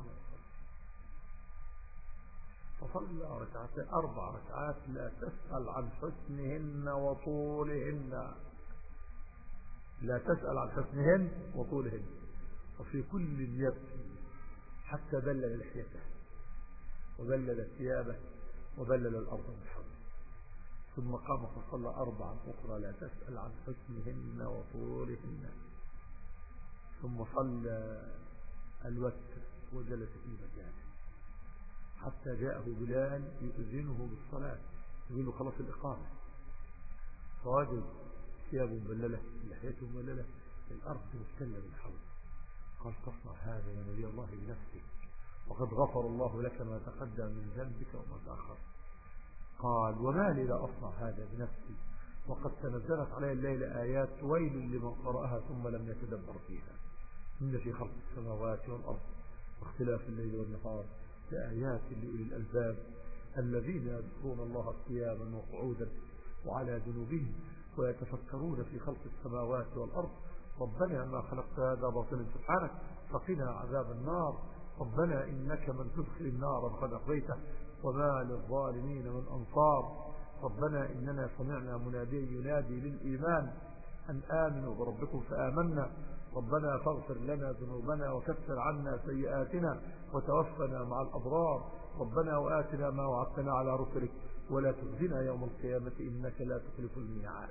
فصلى ركعتين أربع ركعات لا تسأل عن حسنهن وطولهن لا تسأل عن حسنهن وطولهن وفي كل يبكي حتى بلل لحيته وبلل ثيابه وبلل الأرض من حوله ثم قام فصلى أربعا أخرى لا تسأل عن حسنهن وطولهن ثم صلى الوتر وجلس في مكانه حتى جاءه بلال يؤذنه بالصلاة يقول له خلاص الإقامة فوجد ثيابه مبللة لحيته مبللة الأرض مستلة من حوله قال تصنع هذا يا نبي الله بنفسك وقد غفر الله لك ما تقدم من ذنبك وما تأخر قال وما لي لا أصنع هذا بنفسي وقد تنزلت علي الليل آيات ويل لمن قرأها ثم لم يتدبر فيها إن في خلق السماوات والأرض واختلاف الليل والنهار لآيات لأولي الألباب الذين يذكرون الله قياما وقعودا وعلى جنوبهم ويتفكرون في خلق السماوات والأرض ربنا ما خلقت هذا باطلا سبحانك فقنا عذاب النار ربنا إنك من تدخل النار فقد أخذيته وما للظالمين من أنصار ربنا إننا سمعنا مناديا ينادي للإيمان أن آمنوا بربكم فآمنا ربنا فاغفر لنا ذنوبنا وكفر عنا سيئاتنا وتوفنا مع الأبرار ربنا وآتنا ما وعدتنا على رسلك ولا تخزنا يوم القيامة إنك لا تخلف الميعاد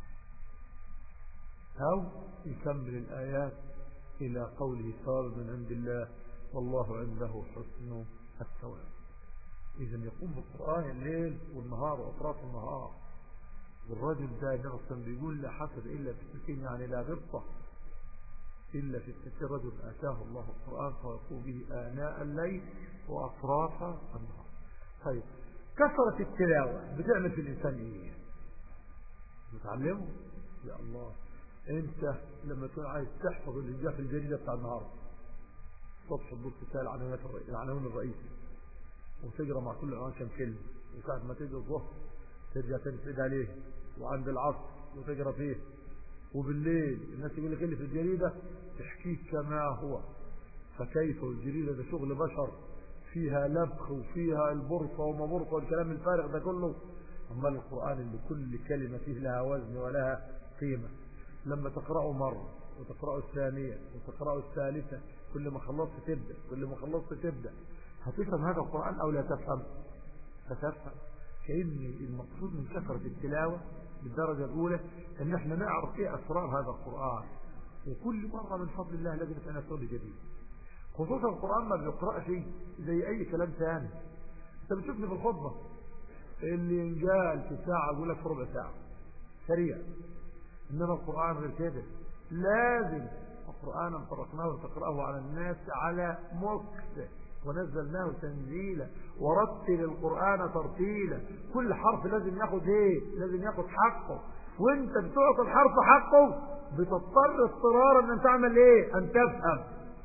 أو يكمل الآيات إلى قوله ثواب من عند الله والله عنده حسن الثواب إذا يقوم بالقرآن الليل والنهار وأطراف النهار والرجل ده نغصا بيقول لا حسد إلا في السكين يعني لا غبطة إلا في السكين رجل آتاه الله القرآن فيقوم به آناء الليل وأطراف النهار طيب كثرة التلاوة بتعمل في الإنسان إيه بتعلمه يا الله انت لما تكون عايز تحفظ اللي جاء في الجريدة بتاع النهاردة الصبح تبص تسال العناوين الرئيسي وتقرا مع كل عنوان كم كلمة وساعة ما تيجي الظهر ترجع تنفذ عليه وعند العصر وتقرا فيه وبالليل الناس يقول لك اللي في الجريدة تحكيك كما هو فكيف الجريدة ده شغل بشر فيها لبخ وفيها البرصة وما برصة والكلام الفارغ ده كله أما القرآن اللي كل كلمة فيه لها وزن ولها قيمة لما تقرأه مرة وتقرأه الثانية وتقرأه الثالثة كل ما خلصت تبدأ كل ما خلصت تبدأ هتفهم هذا القرآن أو لا تفهم فتفهم كأن المقصود من كثرة التلاوة بالدرجة الأولى أن احنا نعرف ايه أسرار هذا القرآن وكل مرة من فضل الله لازم نتناسل جديد خصوصا القرآن ما بيقرأش زي أي كلام ثاني أنت بتشوفني في الخطبة اللي ينجال في ساعة أقول لك في ربع ساعة سريع إنما القرآن غير كده لازم القرآن فرقناه وتقرأه على الناس على مكس ونزلناه تنزيلا ورتل القرآن ترتيلا كل حرف لازم ياخد ايه لازم ياخد حقه وانت بتعطي الحرف حقه بتضطر اضطرارا ان تعمل ايه ان تفهم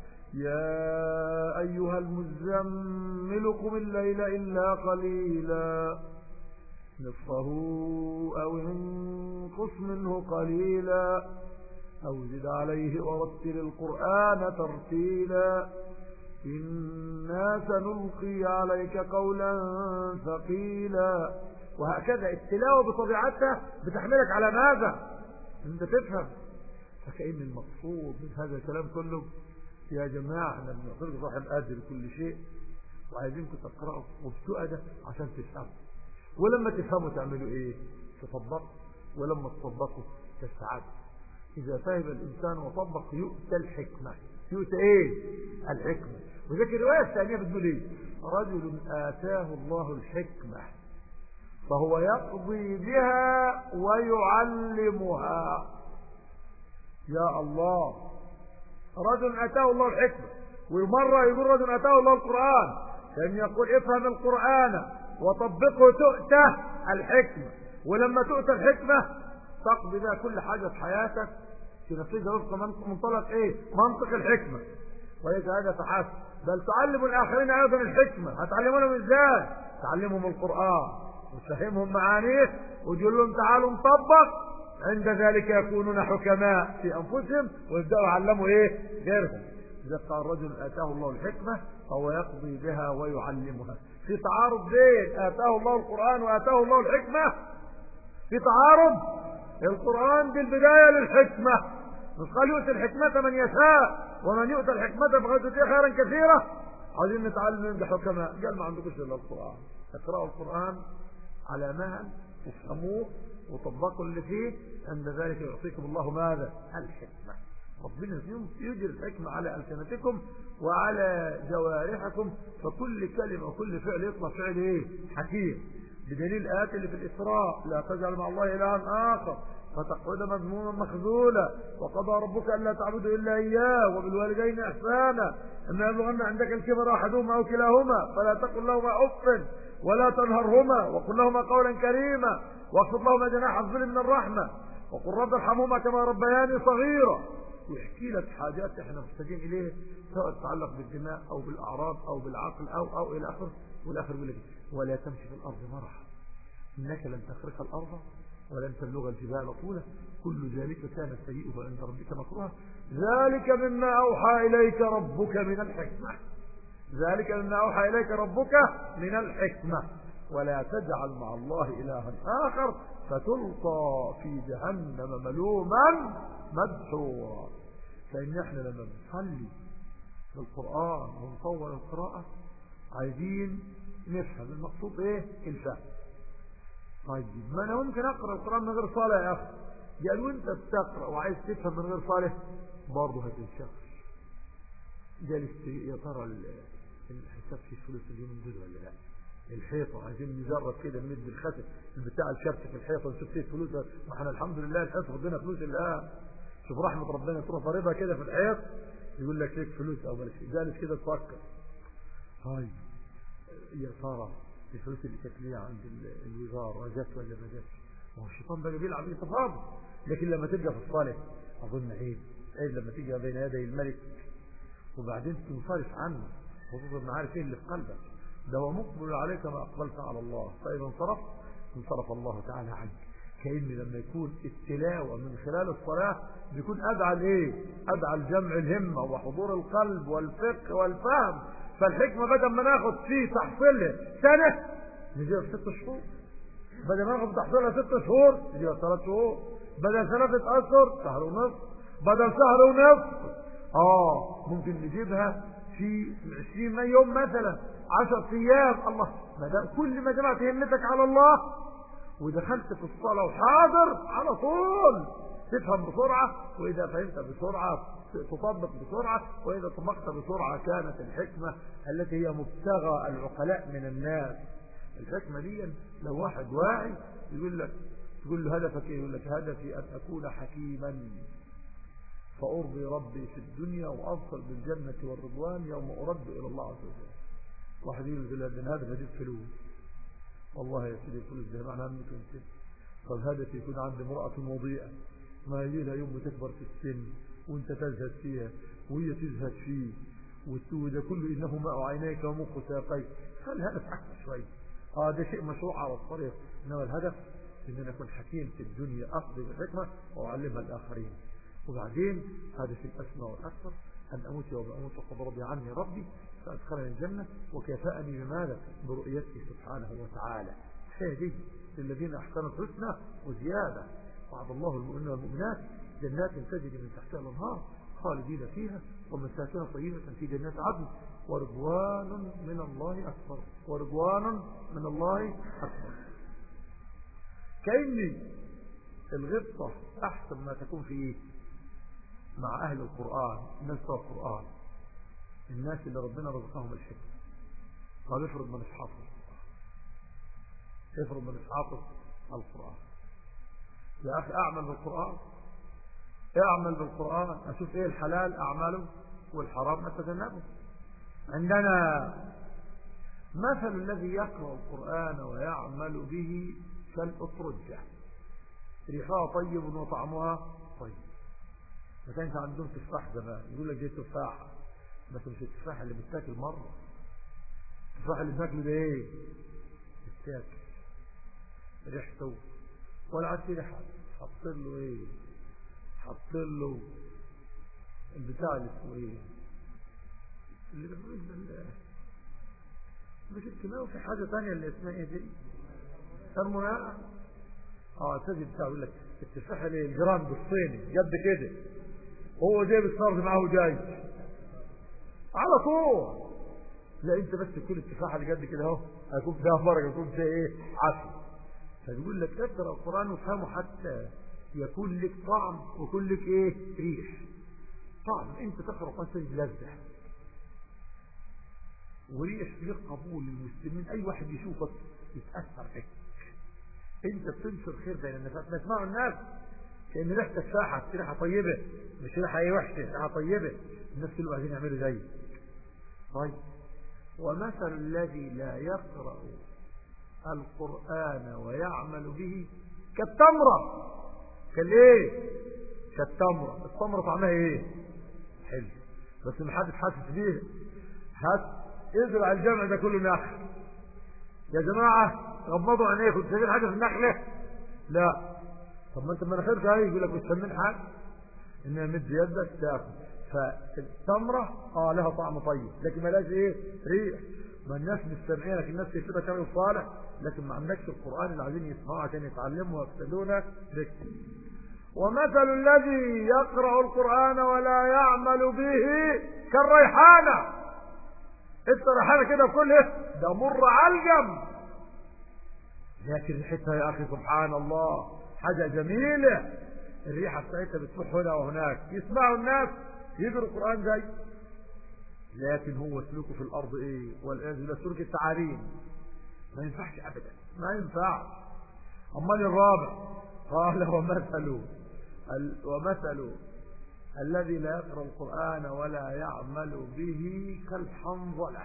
يا ايها المزمل قم الليل الا قليلا نصفه او انقص منه قليلا أو زد عليه ورتل القرآن ترتيلا إنا سنلقي عليك قولا ثقيلا وهكذا التلاوة بطبيعتها بتحملك على ماذا انت تفهم فكأن المقصود من هذا الكلام كله يا جماعة احنا بنعطيك صاحب قادر كل شيء وعايزينكم تقرأوا وبتؤدى عشان تفهموا ولما تفهموا تعملوا ايه تطبقوا ولما تطبقوا تستعدوا إذا فهم الإنسان وطبق يؤتى الحكمة يؤتى إيه الحكمة وذلك الرواية الثانية بتقول إيه رجل آتاه الله الحكمة فهو يقضي بها ويعلمها يا الله رجل أتاه الله الحكمة ومرة يقول رجل أتاه الله القرآن كان يقول افهم القرآن وطبقه تؤتى الحكمة ولما تؤتى الحكمة تقضي بها كل حاجة في حياتك تنفذها وفق منطلق ايه منطق الحكمة وليس هذا فحسب بل تعلم الاخرين ايضا الحكمة هتعلمونهم ازاي تعلمهم القرآن وتفهمهم معانيه وتقول لهم تعالوا نطبق عند ذلك يكونون حكماء في انفسهم ويبداوا يعلموا ايه غيرهم اذا قال الرجل اتاه الله الحكمة فهو يقضي بها ويعلمها في تعارض بين اتاه الله القرآن واتاه الله الحكمة في تعارض القرآن بالبداية للحكمة مش قال يؤتي الحكمة من يشاء ومن يؤتى الحكمة فقد يؤتي خيرا كثيرا عايزين نتعلم من حكماء قال ما عندكوش الا القرآن اقرأوا القرآن على مهل وافهموه وطبقوا اللي فيه عند ذلك يعطيكم الله ماذا الحكمة ربنا يجري الحكمة على ألسنتكم وعلى جوارحكم فكل كلمة وكل فعل يطلع فعل ايه حكيم بدليل آيات اللي في الإسراء لا تجعل مع الله إلها آخر فتقعد مذموما مخذولا وقضى ربك ألا تعبدوا إلا إياه وبالوالدين إحسانا إما يبلغن عندك الكبر أحدهما أو كلاهما فلا تقل لهما أف ولا تنهرهما وقل لهما قولا كريما واخفض لهما جناح الظل من الرحمة وقل رب ارحمهما كما ربياني صغيرا ويحكي لك حاجات احنا محتاجين اليه سواء تتعلق بالدماء او بالاعراض او بالعقل او او الى اخره والاخر يقول لك ولا تمشي في الارض مرحا انك لن تخرق الارض ولن تبلغ الجبال طولا كل ذلك كان سيئه عند ربك مكروها ذلك مما اوحى اليك ربك من الحكمه ذلك مما اوحى اليك ربك من الحكمه ولا تجعل مع الله الها اخر فتلقى في جهنم ملوما مدحورا لان احنا لما بنصلي بالقران ونطور القراءه عايزين نفهم المقصود ايه الفهم طيب ما انا ممكن اقرا القران من غير صلاه يا اخي قال وانت بتقرا وعايز تفهم من غير صلاه برضه هتنشغل قال يا ترى الحساب فيه فلوس اليومين دول ولا لا الحيطه عايزين نجرب كده نمد الختم بتاع الشبك في الحيطه نشوف فيه فلوس ما احنا الحمد لله الحيطه ربنا فلوس الان شوف رحمه ربنا تروح ضاربها كده في الحيط يقول لك ليك فلوس او بلاش جالس كده تفكر طيب يا ترى الفلوس اللي كانت ليها عند الوزاره جت ولا ما جاتش ما هو الشيطان بقى بيلعب بيه تفاضل لكن لما تبقى في الصالح اظن عيب عيب لما تيجي بين يدي الملك وبعدين تنصرف عنه خصوصا ما عارف ايه اللي في قلبك ده هو مقبل عليك ما اقبلت على الله فاذا انصرفت انصرف الله تعالى عنك كأن لما يكون التلاوة من خلال الصلاة بيكون أدعى لإيه أدعى لجمع الهمة وحضور القلب والفقه والفهم فالحكمة بدل ما ناخد فيه تحصيلها سنة نجيبها في ست شهور بدل ما ناخد تحصيلها ست شهور نجيبها في ثلاث شهور بدل ثلاثة أشهر شهر ونصف بدل شهر ونصف اه ممكن نجيبها في 20 يوم مثلا 10 ايام الله ما دام كل ما جمعت همتك على الله ودخلت في الصلاة وحاضر على طول تفهم بسرعة وإذا فهمت بسرعة تطبق بسرعة وإذا طبقت بسرعة كانت الحكمة التي هي مبتغى العقلاء من الناس الحكمة دي لو واحد واعي يقول لك تقول له هدفك ايه يقول لك هدفي أن أكون حكيما فأرضي ربي في الدنيا وأوصل بالجنة والرضوان يوم أرد إلى الله عز وجل واحد يقول لك هذا هدف فلوس والله يا سيدي الفلوس ده معناها ممكن كده طب هدفي يكون عندي امرأة وضيئة ما يجي لها يوم تكبر في السن وانت تزهد فيها وهي تزهد فيه وده كله انه ماء عينيك ومخ ساقيك خلي الهدف احسن شوي اه ده شيء مشروع على الطريق انما الهدف ان انا اكون حكيم في الدنيا اقضي بالحكمه واعلمها الاخرين وبعدين هذا في الأسمى والأكثر أن أموت يوم أموت وقد رضي عني ربي فأدخلني الجنة وكفأني بماذا برؤيته سبحانه وتعالى هذه للذين أحسنوا الحسنى وزيادة وعد الله المؤمنين والمؤمنات جنات تجري من تحتها الأنهار خالدين فيها ومساكن طيبة في جنات عدن ورضوان من الله أكبر ورضوان من الله أكبر كأني الغبطة أحسن ما تكون في إيه؟ مع أهل القرآن الناس بتوع القرآن الناس اللي ربنا رزقهم الحكمة طب افرض من حافظ افرض من حافظ القرآن يا أخي أعمل بالقرآن اعمل بالقرآن أشوف إيه الحلال أعمله والحرام أتجنبه عندنا مثل الذي يقرأ القرآن ويعمل به كالأطرجة ريحها طيب وطعمها طيب ما كانش عندهم تفاح زمان يقول لك دي تفاحة بس مش التفاح اللي بتاكل مرة التفاح اللي بتاكله ده ايه بتاكل ريحته ولا عاد في ريحه حط له ايه حط له البتاع اللي اسمه ايه اللي بنقول مش الكيماوي في حاجة ثانيه اللي اسمها ايه دي ثرمونات اه تجد بتاع يقول لك التفاح اللي الجراند الصيني جد كده هو جايب الصرد معاه جاي على طول لا انت بس كل التفاحه اللي جد كده اهو هيكون فيها فرق يكون فيها ايه عسل فبيقول لك اقرا القران وافهمه حتى يكون لك طعم ويكون لك ايه ريح طعم انت تقرا القران تجد لذه وريح لك قبول المسلمين اي واحد يشوفك يتاثر فيك انت بتنشر خير بين الناس ما تسمعوا الناس كان ريحتك ساحه ريحه طيبه مش ريحه ايه وحشه ريحه طيبه الناس كلهم عايزين يعملوا زيك طيب ومثل الذي لا يقرأ القرآن ويعمل به كالتمرة كالايه كالتمرة التمرة طعمها ايه حلو بس ما حدش حاسس بيه هات ازرع الجمع ده كله نخل يا جماعة غمضوا عينيكم انتوا شايفين حاجة في النخلة لا طب ما انت مناخيرك اهي يقول لك مش سامين حاجة انها مد يدك تاكل فالتمرة اه لها طعم طيب لكن ملاش ايه ريح ما الناس مستمعينك الناس كتبها كامل صالح لكن ما عندكش القرآن اللي عايزين يسمعوه عشان يتعلموا ويقتدونه بك ومثل الذي يقرأ القرآن ولا يعمل به كالريحانة انت ريحانة كده كله ده مر علجم لكن ريحتها يا اخي سبحان الله حاجة جميلة الريحة بتاعتها بتروح هنا وهناك يسمعوا الناس يقرأ القرآن زي لكن هو سلوكه في الأرض إيه والعياذ بالله سلوك التعابين ما ينفعش أبدا ما ينفع أمال الرابع قال ومثل ومثل الذي لا يقرأ القرآن ولا يعمل به كالحنظلة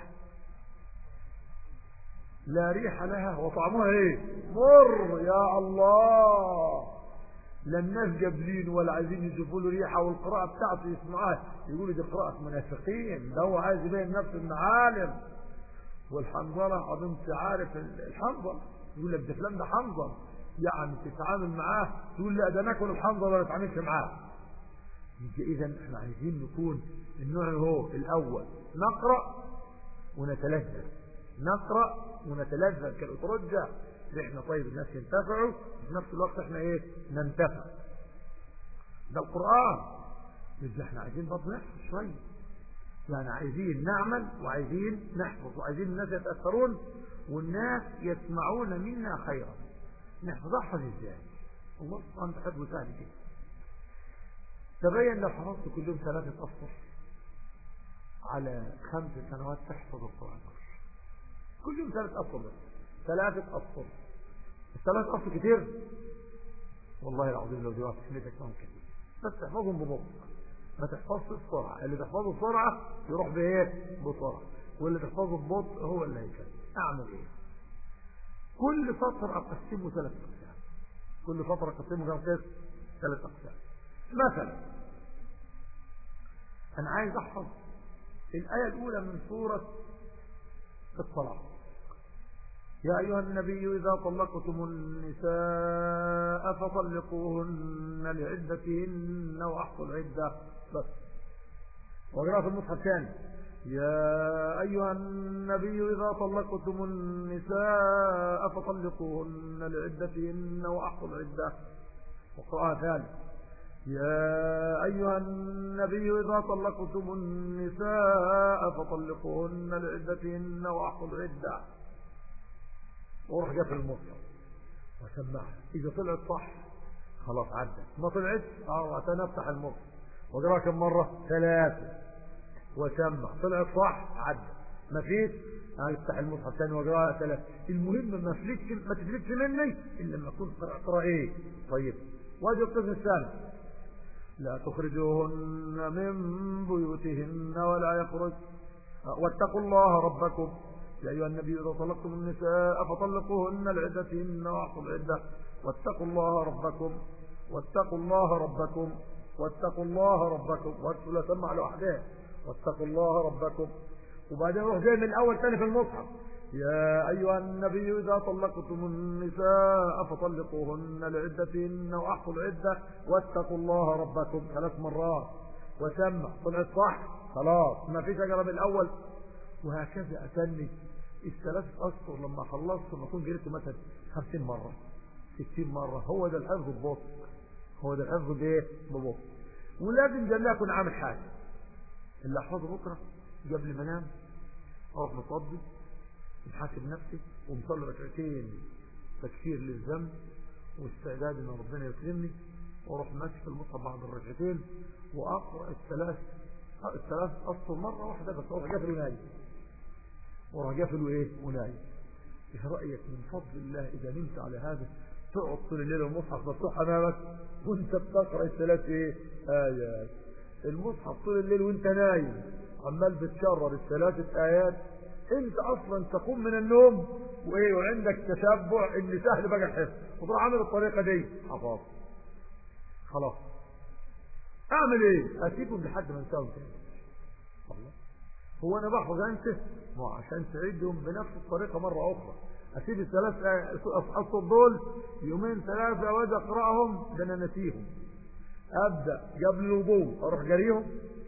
لا ريح لها وطعمها ايه مر يا الله لا الناس جابلين ولا عايزين يشوفوا له ريحه والقراءه بتاعته يسمعوها يقولوا دي قراءه منافقين ده هو عايز يبين نفسه انه عالم والحنظله اظن انت عارف الحنظله يقول لك ده فلان ده حنظل يعني تتعامل معاه تقول لا ده ناكل الحنظله ولا تتعاملش معاه اذا احنا عايزين نكون النوع هو الاول نقرا ونتلذذ نقرا ونتلذذ كالاترجه احنا طيب الناس ينتفعوا وفي نفس الوقت احنا ايه ننتفع ده القرآن مش احنا عايزين برضه نحفظ شوية يعني عايزين نعمل وعايزين نحفظ وعايزين الناس يتأثرون والناس يسمعون منا خيرا نحفظ احفظ ازاي الله سبحانه تحبه سهل كده تبين لو حفظت كل يوم ثلاثة أسطر على خمس سنوات تحفظ القرآن كل يوم ثلاثة أسطر بس ثلاثة أسطر الثلاث أسطر كتير والله العظيم لو دي واحد سميتك فهم كتير بس تحفظهم ببطء ما تحفظش بسرعة اللي تحفظه بسرعة يروح بايه بسرعة واللي تحفظه ببطء هو اللي هيكمل اعمل ايه كل سطر اقسمه ثلاث اقسام كل سطر اقسمه كم قسم ثلاث اقسام مثلا انا عايز احفظ الايه الاولى من سوره الطلاق يا أيها النبي إذا طلقتم النساء فطلقوهن لعدتهن وأحصوا العدة بس وقراءة في المصحف الثاني يا أيها النبي إذا طلقتم النساء فطلقوهن لعدتهن وأحصوا العدة وقراءة ثالث يا أيها النبي إذا طلقتم النساء فطلقوهن لعدتهن وأحصوا العدة وروح جاء في المصحف وسمعها إذا طلعت صح خلاص عدت ما طلعت اه نفتح المصحف وقراها كم مرة ثلاثة وسمع طلعت صح عدت ما فيش افتح المصحف ثاني وقراها ثلاثة المهم ما فلتش ما تفلتش مني الا لما اكون اقرا ايه طيب واجب القسم الثاني لا تخرجوهن من بيوتهن ولا يخرج واتقوا الله ربكم يا أيها النبي إذا طلقتم النساء فطلقوهن لعدتهن وأحصوا العدة واتقوا الله ربكم واتقوا الله ربكم واتقوا الله ربكم واتقوا لا سمع لوحدها واتقوا الله ربكم وبعدين روح جاي من الأول ثاني في المصحف يا أيها النبي إذا طلقتم النساء فطلقوهن لعدتهن وأحصوا العدة واتقوا الله ربكم ثلاث مرات وسمع طلعت صح خلاص ما فيش أجر من الأول وهكذا أتني الثلاث أشهر لما خلصت لما أكون جريت مثلا 50 مرة 60 مرة هو ده الحفظ ببطء هو ده الحفظ بايه ببطء ولازم جميع يكون عامل حاجة اللي أحفظه بكرة قبل ما انام أروح مصدي محاسب نفسي ومصلي ركعتين تكفير للذنب واستعداد ان ربنا يكرمني واروح ماسك المصحف بعد الركعتين واقرا الثلاث الثلاث اسطر مره واحده بس اروح قافل ونايم واروح قافل وايه ونايم ايش رايك من فضل الله اذا نمت على هذا تقعد طول الليل والمصحف مفتوح امامك وانت بتقرا الثلاث ايه ايات المصحف طول الليل وانت نايم عمال بتكرر الثلاثه ايات انت اصلا تقوم من النوم وايه وعندك تشبع ان سهل بقى الحفظ وتروح عامل الطريقه دي حفاظ خلاص اعمل ايه اسيبهم لحد ما انساهم تاني الله هو انا بحفظ انت ما عشان تعيدهم بنفس الطريقه مره اخرى اسيب الثلاث اسطر دول يومين ثلاثه واجي اقراهم ده انا نسيهم ابدا قبل الوضوء اروح جريهم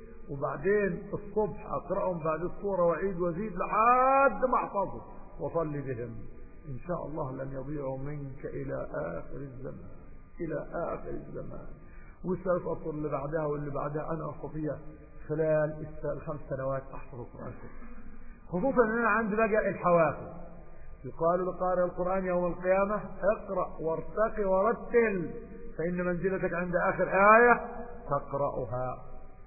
وبعدين الصبح اقراهم بعد الصوره واعيد وازيد لحد ما احفظهم واصلي بهم ان شاء الله لن يضيعوا منك الى اخر الزمان الى اخر الزمان والثلاث اطر اللي بعدها واللي بعدها انا استطيع خلال الخمس سنوات احفظ القران خصوصا ان انا عندي بقى الحوافظ يقال لقارئ القران يوم القيامه اقرا وارتقي ورتل فان منزلتك عند اخر ايه تقراها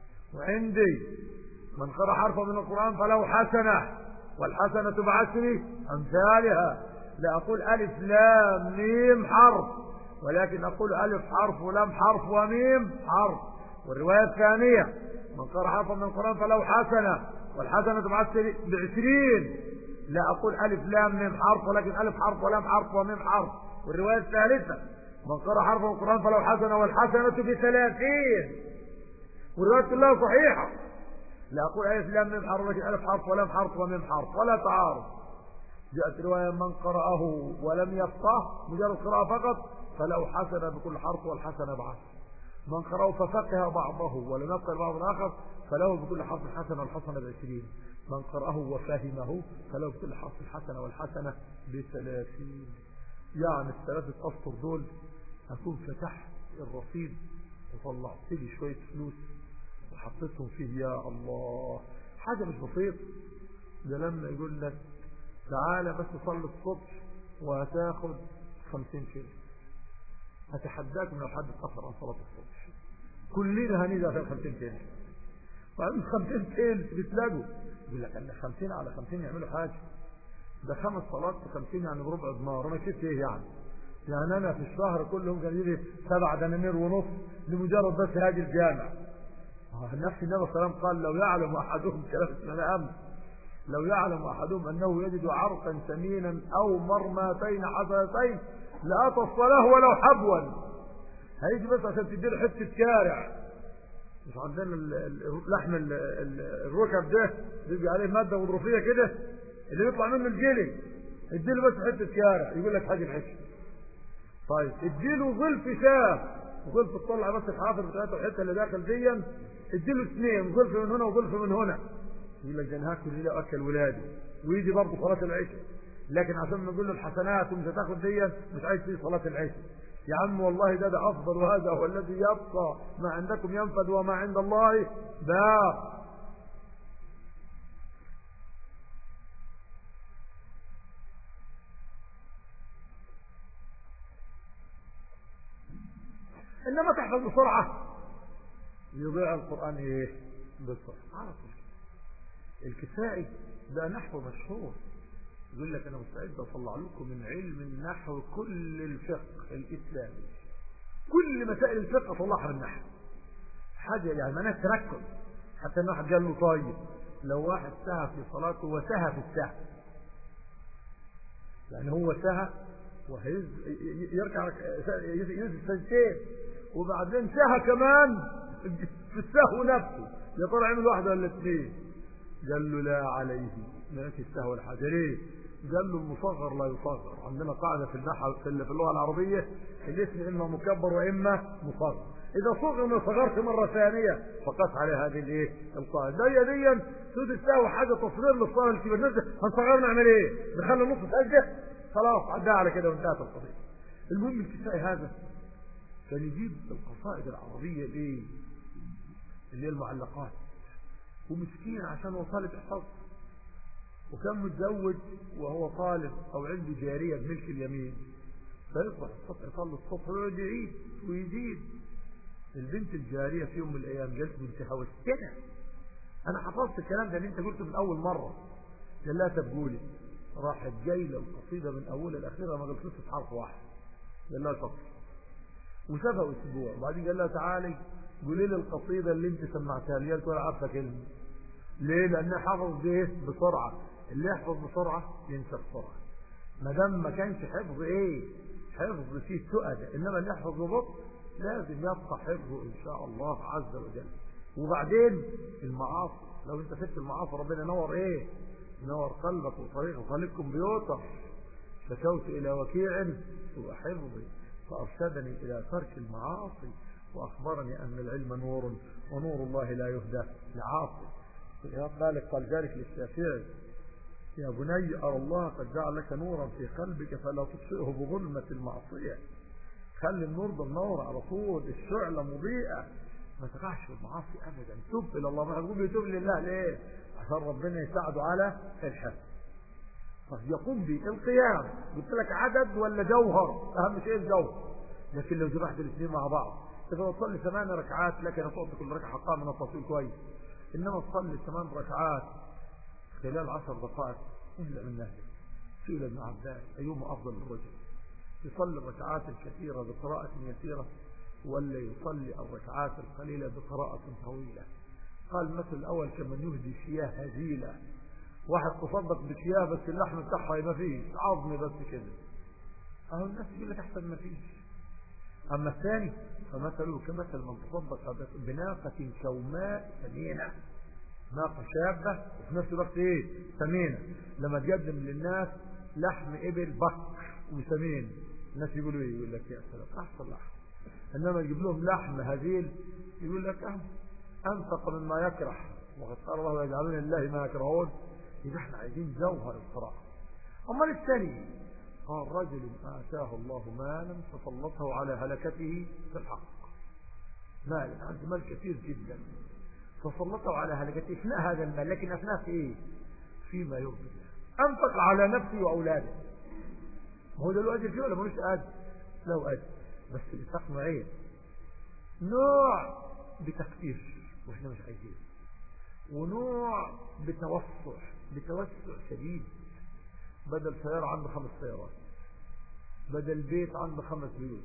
وعندي من قرأ حرفا من القرآن فله حسنة والحسنة بعشر أمثالها لا أقول ألف لام ميم حرف ولكن أقول ألف حرف ولام حرف وميم حرف والرواية الثانية من قرأ حرفا من القرآن فله حسنة والحسنة بعشر بعشرين لا أقول ألف لام ميم حرف ولكن ألف حرف ولام حرف وميم حرف والرواية الثالثة من قرأ حرفا من القرآن فله حسنة والحسنة بثلاثين والروايات كلها صحيحة لا أقول ألف لام ميم حرف لكن ألف حرف ولام حرف وميم حرف ولا تعارض جاءت رواية من قرأه ولم يفقه مجرد قراءة فقط فله حسنة بكل حرف والحسنة بعشر من قرأه ففقه بعضه ولم يفقه بعض الآخر فله بكل حرف حسنة والحسنة بعشرين من قرأه وفهمه فله بكل حرف حسنة والحسنة بثلاثين يعني الثلاثة أسطر دول أكون فتحت الرصيد وطلعت لي شوية فلوس وحطيتهم فيه يا الله حاجة مش بسيط ده لما يقول لك تعالى بس صلي الصبح وهتاخد خمسين كيلو هتحداك من لو حد اتأخر عن صلاة الصبح كلنا هنيجي في الخمسين كيلو بعدين خمسين كيلو بتلاقوا يقول لك ان خمسين على خمسين يعملوا حاجة ده خمس صلاه في خمسين يعني بربع دمار انا كنت ايه يعني يعني انا في الشهر كلهم كان يجي سبع دنانير ونص لمجرد بس هاجي الجامع نفس النبي صلى الله عليه وسلم قال لو يعلم احدهم كلام انا امس لو يعلم احدهم انه يجد عرقا ثمينا او مرماتين حسنتين لاتى الصلاه ولو حبوا هيجي بس عشان تديله حته كارع مش عندنا لحم الركب ده بيجي عليه ماده غضروفيه كده اللي بيطلع منه الجلد اديله بس حته شارع يقول لك حاجه العشاء طيب اديله ظل في شاه وظلف تطلع بس الحافر بتاعته الحته اللي داخل دي اديله اثنين ظلف من هنا وظلف من هنا يقول لك ده انا هاكل ليله واكل ولادي ويجي برضه صلاه العشاء لكن عشان نقول له الحسنات ومش هتاخد دي مش عايز فيه صلاه العشاء يا عم والله ده ده افضل وهذا هو الذي يبقى ما عندكم ينفد وما عند الله باق انما تحفظ بسرعه يضيع القران ايه بسرعه على طول الكسائي ده نحو مشهور يقول لك انا مستعد اطلع لكم من علم النحو كل الفقه الاسلامي كل مسائل الفقه اطلعها من النحو حاجه يعني معناها تركز حتى ان واحد قال له طيب لو واحد سهى في صلاته وسهى في السهو يعني هو سهى وهيز يركع ينزل سجدتين وبعدين سهى كمان في السهو نفسه يا ترى عمل واحده ولا اثنين قال له لا عليه ما في السهو الحاجه ليه قال له المصغر لا يصغر عندنا قاعده في النحو في اللغه العربيه الاسم اما مكبر واما مصغر اذا صغر ما صغرت مره ثانيه فقط على هذه الايه القاعده دي دي سود السهو حاجه تصغير للصلاه الكبير نزل هنصغر نعمل ايه نخلي نص سجده خلاص عدها على كده وانتهت القضيه المهم الكفايه هذا كان يجيب القصائد العربيه دي اللي هي المعلقات ومسكين عشان هو طالب حفظ وكان متزوج وهو طالب او عنده جاريه بملك اليمين فيصبح الصبح يصلي الصبح ويقعد يعيد ويزيد البنت الجاريه في يوم من الايام جت بنتها والسنه انا حفظت الكلام ده اللي انت قلته من اول مره قال لها تبقولي راحت جايله القصيده من اولها لاخرها ما غلطتش حرف واحد قال لها طب وسابها اسبوع وبعدين قال لها تعالي قولي لي القصيده اللي انت سمعتها لي قالت ولا عارفه كلمه ليه لانها حفظ ايه بسرعه اللي يحفظ بسرعه ينسى بسرعه ما دام ما كانش حفظ ايه حفظ فيه سؤدة انما اللي يحفظ ببطء لازم يبقى حفظه ان شاء الله عز وجل وبعدين المعاصي لو انت فت المعاصي ربنا ينور ايه ينور قلبك وطريق وخليكم بيوتك شكوت الى وكيع وحفظي فارشدني الى ترك المعاصي واخبرني ان العلم نور ونور الله لا يهدى لعاصي مالك قال ذلك للشافعي يا بني أرى الله قد جعل لك نورا في قلبك فلا تطفئه بظلمة المعصية خلي النور ده منور على طول الشعلة مضيئة ما تقعش في المعاصي أبدا تب إلى الله ما هتقول يتوب لله ليه عشان ربنا يساعده على الحفظ يقوم به القيام قلت لك عدد ولا جوهر أهم شيء الجوهر لكن لو جمعت الاثنين مع بعض تبقى تصلي ثمان ركعات لكن تعطي كل ركعة حقها من التصوير كويس إنما تصلي ثمان ركعات خلال عشر دقائق إلا من نهجه سئل ابن عباس أيهما أفضل للرجل يصلي الركعات الكثيرة بقراءة يسيرة ولا يصلي الركعات القليلة بقراءة طويلة قال مثل الأول كمن يهدي شياه هزيلة واحد تصدق بشياه بس اللحم بتاعها ما فيش عظمي بس كده أهو الناس يقول لك أحسن ما فيش أما الثاني فمثله كمثل من تصدق بناقة كوماء ثمينة ناقة شابة وفي نفس الوقت ايه ثمينة لما تقدم للناس لحم ابل بكر وثمين الناس يقولوا ايه يقول لك يا سلام احسن لحم انما يجيب لهم لحم هزيل يقول لك اه انفق مما يكره وقد قال الله يجعلون لله ما يكرهون يبقى احنا عايزين جوهر الصراحه امال الثاني قال رجل اتاه الله مالا فسلطه على هلكته في الحق مال عنده مال كثير جدا فسلطوا على هلكته افناء هذا المال لكن افناه في ايه فيما يرضي انفق على نفسي واولاده هو ده له اجر فيه ولا ملوش اجر له اجر بس الانفاق نوعين نوع بتكثير واحنا مش عايزين ونوع بتوسع بتوسع شديد بدل سيارة عنده خمس سيارات بدل بيت عنده خمس بيوت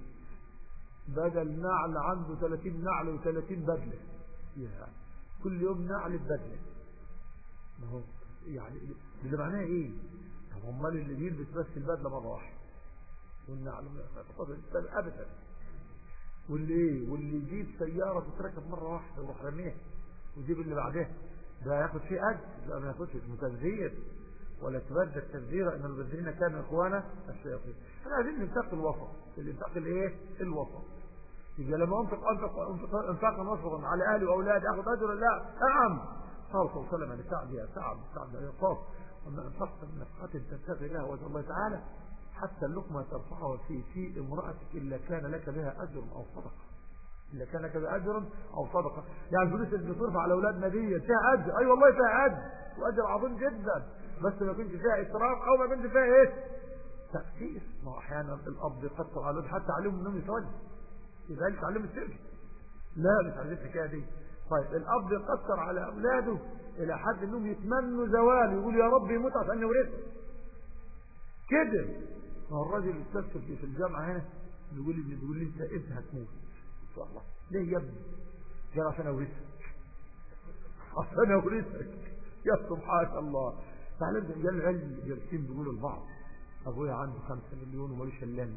بدل نعل عنده 30 نعل و30 بدلة يعني كل يوم نعل بدلة ما هو يعني ده معناه ايه طب امال اللي بيلبس بس البدله مره واحده والنعل ابدا واللي ايه واللي يجيب سياره تتركب مره واحده ويروح رميها ويجيب اللي بعدها ده ياخد فيه اجر لا ما ياخدش متنزير ولا تبدل تبذيرا ان المبذرين كانوا اخوانا الشياطين احنا عايزين ننتقل الوسط الانفاق الايه الوسط يبقى لما انفق انفق انفق انفاقا وسطا على اهلي واولادي اخذ اجر لا نعم قال صلى الله عليه وسلم لسعد يا سعد سعد يا صاف وما انفقت من نفقه تبتغي لها وجه الله تعالى حتى اللقمه ترفعها في في امراتك الا كان لك بها اجر او صدقه إلا كان لك بأجر أو صدقة يعني الفلوس اللي بتصرف على أولادنا دي فيها أجر أي أيوة والله فيها أجر وأجر عظيم جدا بس ما كنت فيها إسراف أو ما كنت فيها إيه تأثير ما هو أحيانا الأب يقصر على الأولاد حتى عليهم أنهم يصلي لذلك تعلم السر لا مش عايزين الحكاية دي طيب الأب يقصر على أولاده إلى حد أنهم يتمنوا زوال يقول يا رب يموت عشان يورثه كده ما هو الراجل استشفى في الجامعة هنا بيقول لي بيقول لي انت ابن هتموت شاء الله ليه يا ابني قال عشان اورثك عشان اورثك يا سبحان الله تعلم قال العلم جالسين بيقولوا لبعض ابويا عنده خمسة مليون ومالوش الا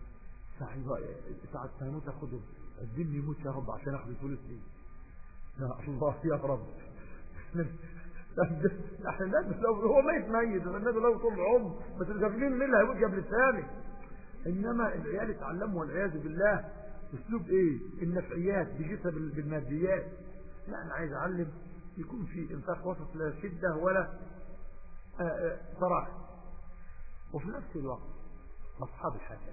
ساعة ما يموت اخده قدمني يموت يا رب عشان اخذ الفلوس دي يا الله يا رب النبي لو هو ما يتميز النبي لو طول عمر بس الجبلين مين اللي هيموت قبل الثاني انما العيال اتعلموا والعياذ بالله اسلوب ايه النفعيات بيجيتها بالماديات لا انا عايز اعلم يكون في انفاق وسط لا شدة ولا صراحة وفي نفس الوقت اصحاب الحاجات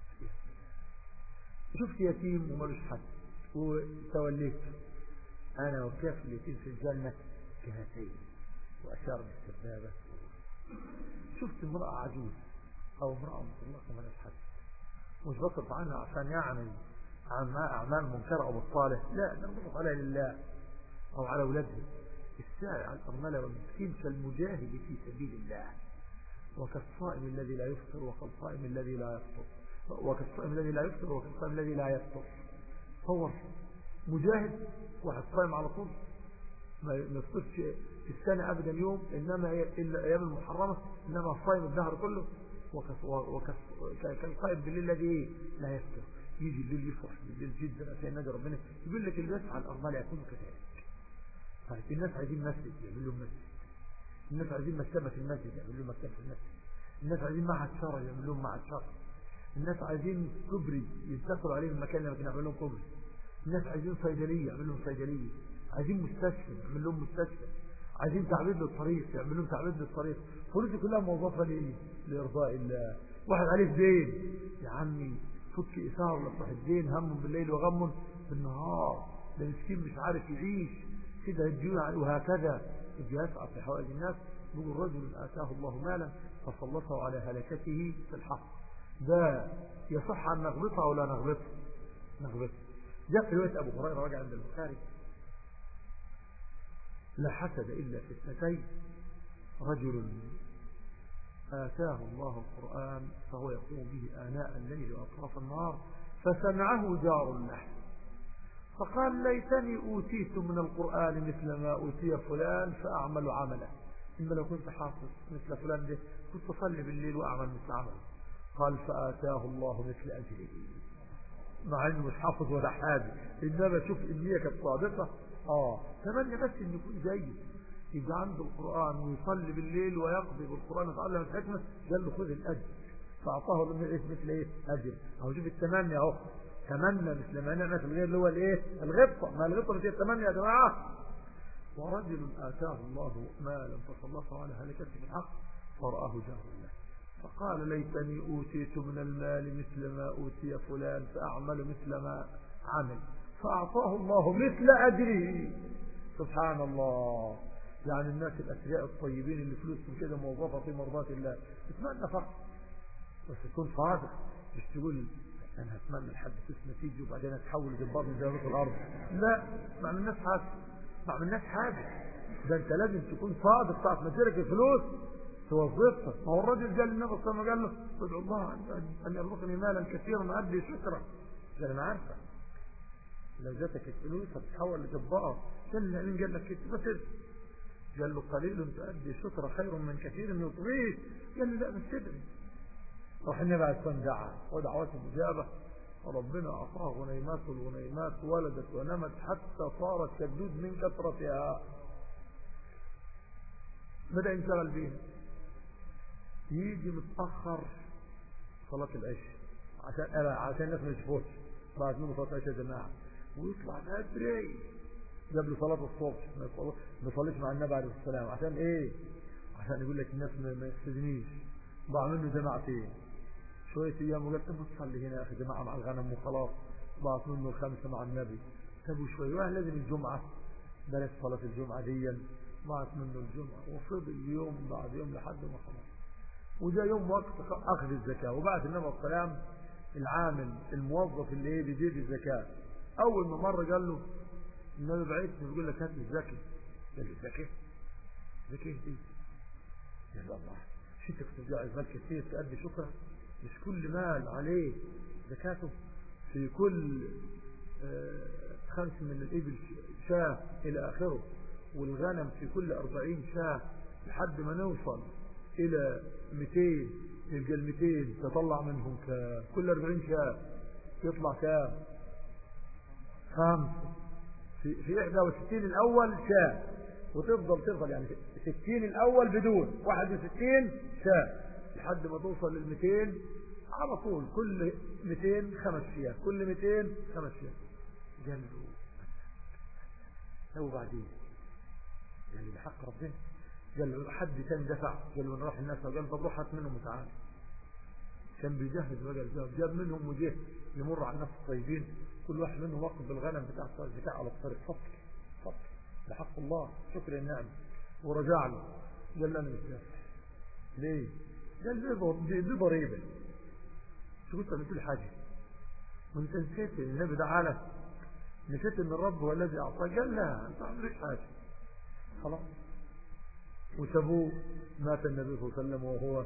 شفت يتيم ومالوش حد وتوليت انا وكاف اليتيم في الجنة كهاتين واشار بالسبابة شفت امرأة عجوز او امرأة مطلقة مالوش حد مش بصرف عنها عشان يعني أعمال منكرة أو الصالح لا ننضبط عليها لله أو على أولادها الساعي على الأرملة والمسكين كالمجاهد في سبيل الله وكالصائم الذي لا يفطر وكالصائم الذي لا يفطر وكالصائم الذي لا يفطر وكالصائم الذي لا يفطر صور مجاهد واحد صائم على طول ما يفطرش في السنة أبدا يوم إنما إلا أيام المحرمة إنما صائم الدهر كله وكالقائم بالليل الذي لا يفطر يجي الليل يفرح بالليل جدا عشان نادي ربنا يقول لك الناس على الأرمال يكونوا كذلك طيب الناس عايزين مسجد يعمل لهم مسجد الناس عايزين مكتبة في المسجد يعمل لهم مكتبة في المسجد الناس عايزين معهد شرع يعمل لهم معهد شرع الناس عايزين كبري ينتقلوا عليه من مكان لمكان يعمل لهم كبري الناس عايزين صيدلية يعمل لهم صيدلية عايزين مستشفى يعمل لهم مستشفى عايزين تعبيد للطريق يعمل لهم تعبيد للطريق فلوسي كلها موظفة لإيه لإرضاء الله واحد عليه دين يا عمي فك إثار لصح الدين هم بالليل وغم بالنهار ده مسكين مش عارف يعيش كده الديون وهكذا يجي يسعى في حوائج الناس يقول رجل آتاه الله مالا فسلطه على هلكته في الحق ده يصح أن نغلطه أو لا نغلطه نغلطه جاء في رواية أبو هريرة راجع عند البخاري لا حسد إلا في اثنتين رجل آتاه الله القرآن فهو يقوم به آناء الليل وأطراف النهار فسمعه جار له فقال ليتني أوتيت من القرآن مثل ما أوتي فلان فأعمل عمله إما لو كنت حافظ مثل فلان ده كنت أصلي بالليل وأعمل مثل عمله قال فآتاه الله مثل أجره مع انه مش حافظ ولا حاجه انما شوف النيه كانت صادقه اه تمنى بس ان يكون زيه يبقى عنده القرآن ويصلي بالليل ويقضي بالقرآن ويتعلم الحكمة قال له خذ الأجر فأعطاه مثل إيه أجر أهو شوف التمني أهو تمنى مثل ما نعمة الغير اللي هو الإيه الغبطة ما الغبطة مش التمني يا جماعة ورجل آتاه الله مالا فسلطه على هلكته بالحق فرآه جار له فقال ليتني أوتيت من المال مثل ما أوتي فلان فأعمل مثل ما عمل فأعطاه الله مثل أجره سبحان الله يعني الناس الأثرياء الطيبين اللي فلوسهم كده موظفة في مرضات الله اتمنى فقط بس تكون صادق مش تقول أنا هتمنى لحد فلوس نتيجة وبعدين أتحول جبار من جبارة الأرض لا ما عملناش حاجة ما عملناش حاجة ده أنت لازم تكون صادق ساعة ما تجيلك الفلوس توظفها ما هو الراجل قال للنبي صلى الله عليه وسلم قال له ادعو الله أن يرزقني مالا كثيرا أدي شكرا قال أنا عارفة لو جاتك الفلوس هتتحول لجبار كان العلم قال لك كده بس قال له قليل تؤدي شكر خير من كثير يطغيه قال له لا بس تدري راح النبي عليه الصلاه دعا ودعوته مجابه وربنا اعطاه غنيمات الغنيمات ولدت ونمت حتى صارت كالدود من كثرتها بدا ينشغل بيها يجي متأخر صلاة العشاء عشان عشان الناس ما يشوفوش بعد منه صلاة العشاء يا جماعة ويطلع بدري قبل صلاة الصبح ما يصليش مع النبي عليه الصلاة والسلام عشان ايه عشان يقول لك الناس ما يستدنيش ضاع منه جماعتين شوية ايام وقال طب تصلي هنا يا اخي جماعة مع الغنم وخلاص ضاعت منه الخمسة مع النبي تبوا شوية واحد لازم الجمعة بلاش صلاة الجمعة دي ضاعت منه الجمعة وفضل يوم بعد يوم لحد ما خلاص وجاء يوم وقت اخذ الزكاة وبعد النبي عليه السلام العامل الموظف اللي ايه بيجيب الزكاة اول ما مرة قال له النبي بعيد بيقول لك هات الزكاة قال له الزكاة زكاة دي يا الله شتك ترجع المال كثير تأدي شكرا مش كل مال عليه زكاته في كل خمس من الإبل شاه إلى آخره والغنم في كل أربعين شاه لحد ما نوصل إلى 200 يبقى ال 200 تطلع منهم كام كل 40 شاه يطلع كام خمسة في في 61 الأول شاه وتفضل تفضل يعني 60 الأول بدون 61 شاه لحد ما توصل لل 200 على طول كل 200 خمس شياه كل 200 خمس شياه قال له لو بعدين يعني بحق ربنا قال له حد كان دفع قال له نروح الناس قال طب روح هات منهم وتعال كان بيجهز بقى الجواب جاب منهم وجه يمر على الناس الطيبين كل واحد منهم وقف بالغنم بتاع الزكاة على الطريق فضل فضل بحق الله شكر النعم ورجع له قال له انا مش دافع ليه؟ قال دي دي ضريبه شو قلت عملت لي حاجه وانت نسيت ان النبي ده عالم نسيت ان الرب هو الذي اعطاك قال لا انت ما عملتش حاجه خلاص وسابوه مات النبي صلى الله عليه وسلم وهو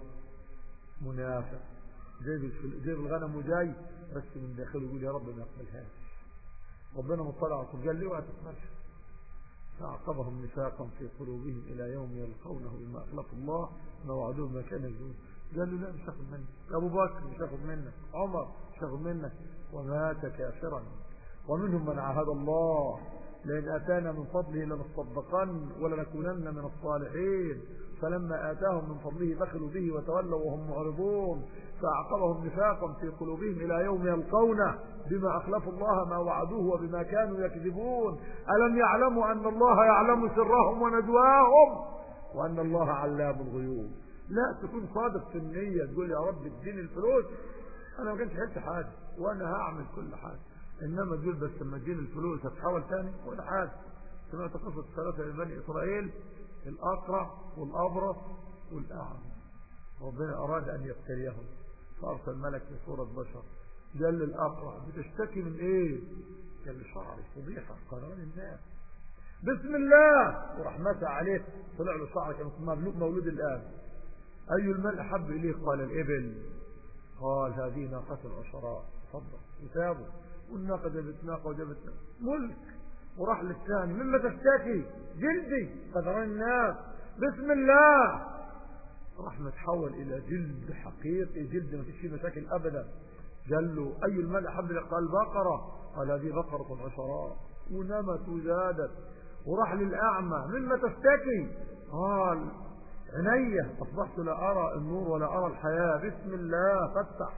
منافق جايب جايب الغنم وجاي بس من داخله يقول يا رب ما اقبلهاش ربنا مطلع على قال لي اوعى تقبلها فأعقبهم نفاقا في قلوبهم إلى يوم يلقونه بما أخلف الله ما وعدوه ما كان يجوز قالوا لا مش هاخد منك أبو بكر مش هاخد منك عمر مش هاخد منك ومات كافرا ومنهم من عاهد الله لئن أتانا من فضله لنصدقن ولنكونن من الصالحين فلما آتاهم من فضله بخلوا به وتولوا وهم معرضون فأعقبهم نفاقا في قلوبهم إلى يوم يلقونه بما أخلفوا الله ما وعدوه وبما كانوا يكذبون ألم يعلموا أن الله يعلم سرهم ونجواهم وأن الله علام الغيوب لا تكون صادق في النية تقول يا رب اديني الفلوس أنا ما كانش حلت حاجة وأنا هعمل كل حاجة إنما تقول بس لما تجيني الفلوس هتحاول تاني ولا حاجة سمعت قصة ثلاثة من بني إسرائيل الأقرع والأبرص والأعمى ربنا أراد أن يبتليهم فأرسل ملك في صورة بشر قال للأقرع بتشتكي من إيه؟ قال لي شعري فضيحة قرار الناس بسم الله وراح مسى عليه طلع له شعر كان مولود الآن أي المال أحب إليه قال الإبل قال هذه ناقة العشراء تفضل وسابه والناقة جابت ناقة وجابت ملك وراح للثاني مما تشتكي جلدي قدر الناس بسم الله راح متحول الى جلد حقيقي جلد ما فيش فيه مشاكل ابدا قال له اي المال احب قال بقرة قال هذه بقرة عشراء ونمت وزادت وراح للاعمى مما تشتكي قال عيني اصبحت لا ارى النور ولا ارى الحياة بسم الله فتح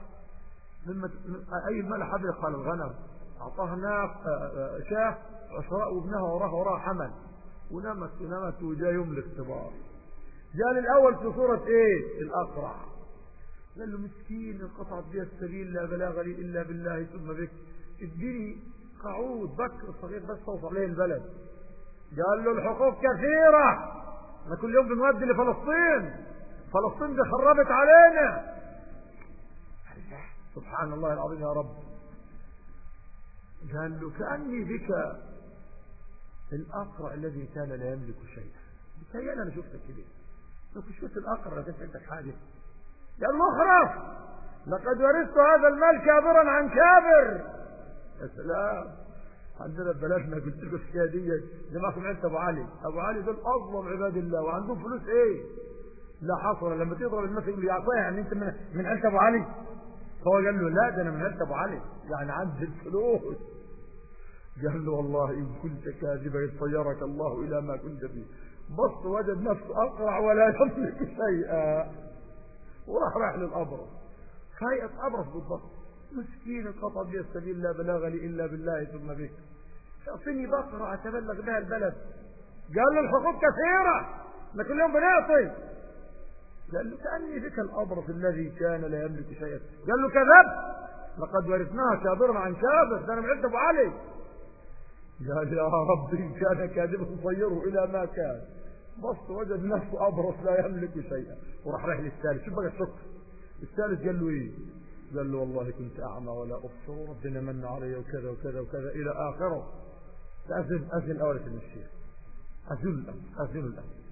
مما اي المال احب قال الغنم اعطاه ناق شاه عشراء وابنها وراها وراها حمل ونمت ونمت وجاء يوم الاختبار جاء الاول في صورة ايه الاقرع قال له مسكين انقطعت بي السبيل لا بلاغ لي الا بالله ثم بك اديني قعود بكر صغير بس توصل عليه البلد قال له الحقوق كثيرة احنا كل يوم بنودي لفلسطين فلسطين دي خربت علينا سبحان الله العظيم يا رب قال له كأني بك الأقرع الذي كان لا يملك شيئا بتهيألي أنا شفتك كده لو كنت شفت الأقرع لكن عندك حاجة قال مخرف لقد ورثت هذا المال كابرا عن كابر يا سلام عندنا بلدنا قلت لكم الحكايه دي جماعكم عند ابو علي ابو علي دول اظلم عباد الله وعندهم فلوس ايه لا حصر لما تضرب المثل يقول لي يعطيها يعني انت من من عند ابو علي فهو قال له لا ده انا من عند ابو علي يعني عندي الفلوس قال له والله إن كنت كاذبا صيرك الله إلى ما كنت فيه بص وجد نفسه أقرع ولا يملك شيئا وراح رايح للأبرص هيئة أبرص بالضبط مسكين قطع بي السبيل لا بلاغ لي إلا بالله ثم بك اعطيني بقرة أتبلغ بها البلد قال له الحقوق كثيرة ما كل يوم بنعطي قال له كأني بك الأبرص الذي كان لا يملك شيئا قال له كذب لقد ورثناها كابرا عن كابر ده انا معد ابو علي قال يا رب ان كان كاذبا صيره الى ما كان بص وجد نفسه ابرص لا يملك شيئا وراح رايح للثالث شوف بقى الشكر الثالث قال له ايه قال له والله كنت اعمى ولا ابصر ربنا من علي وكذا وكذا وكذا الى اخره فاذن اذن اول في المشير اذن الان اذن الان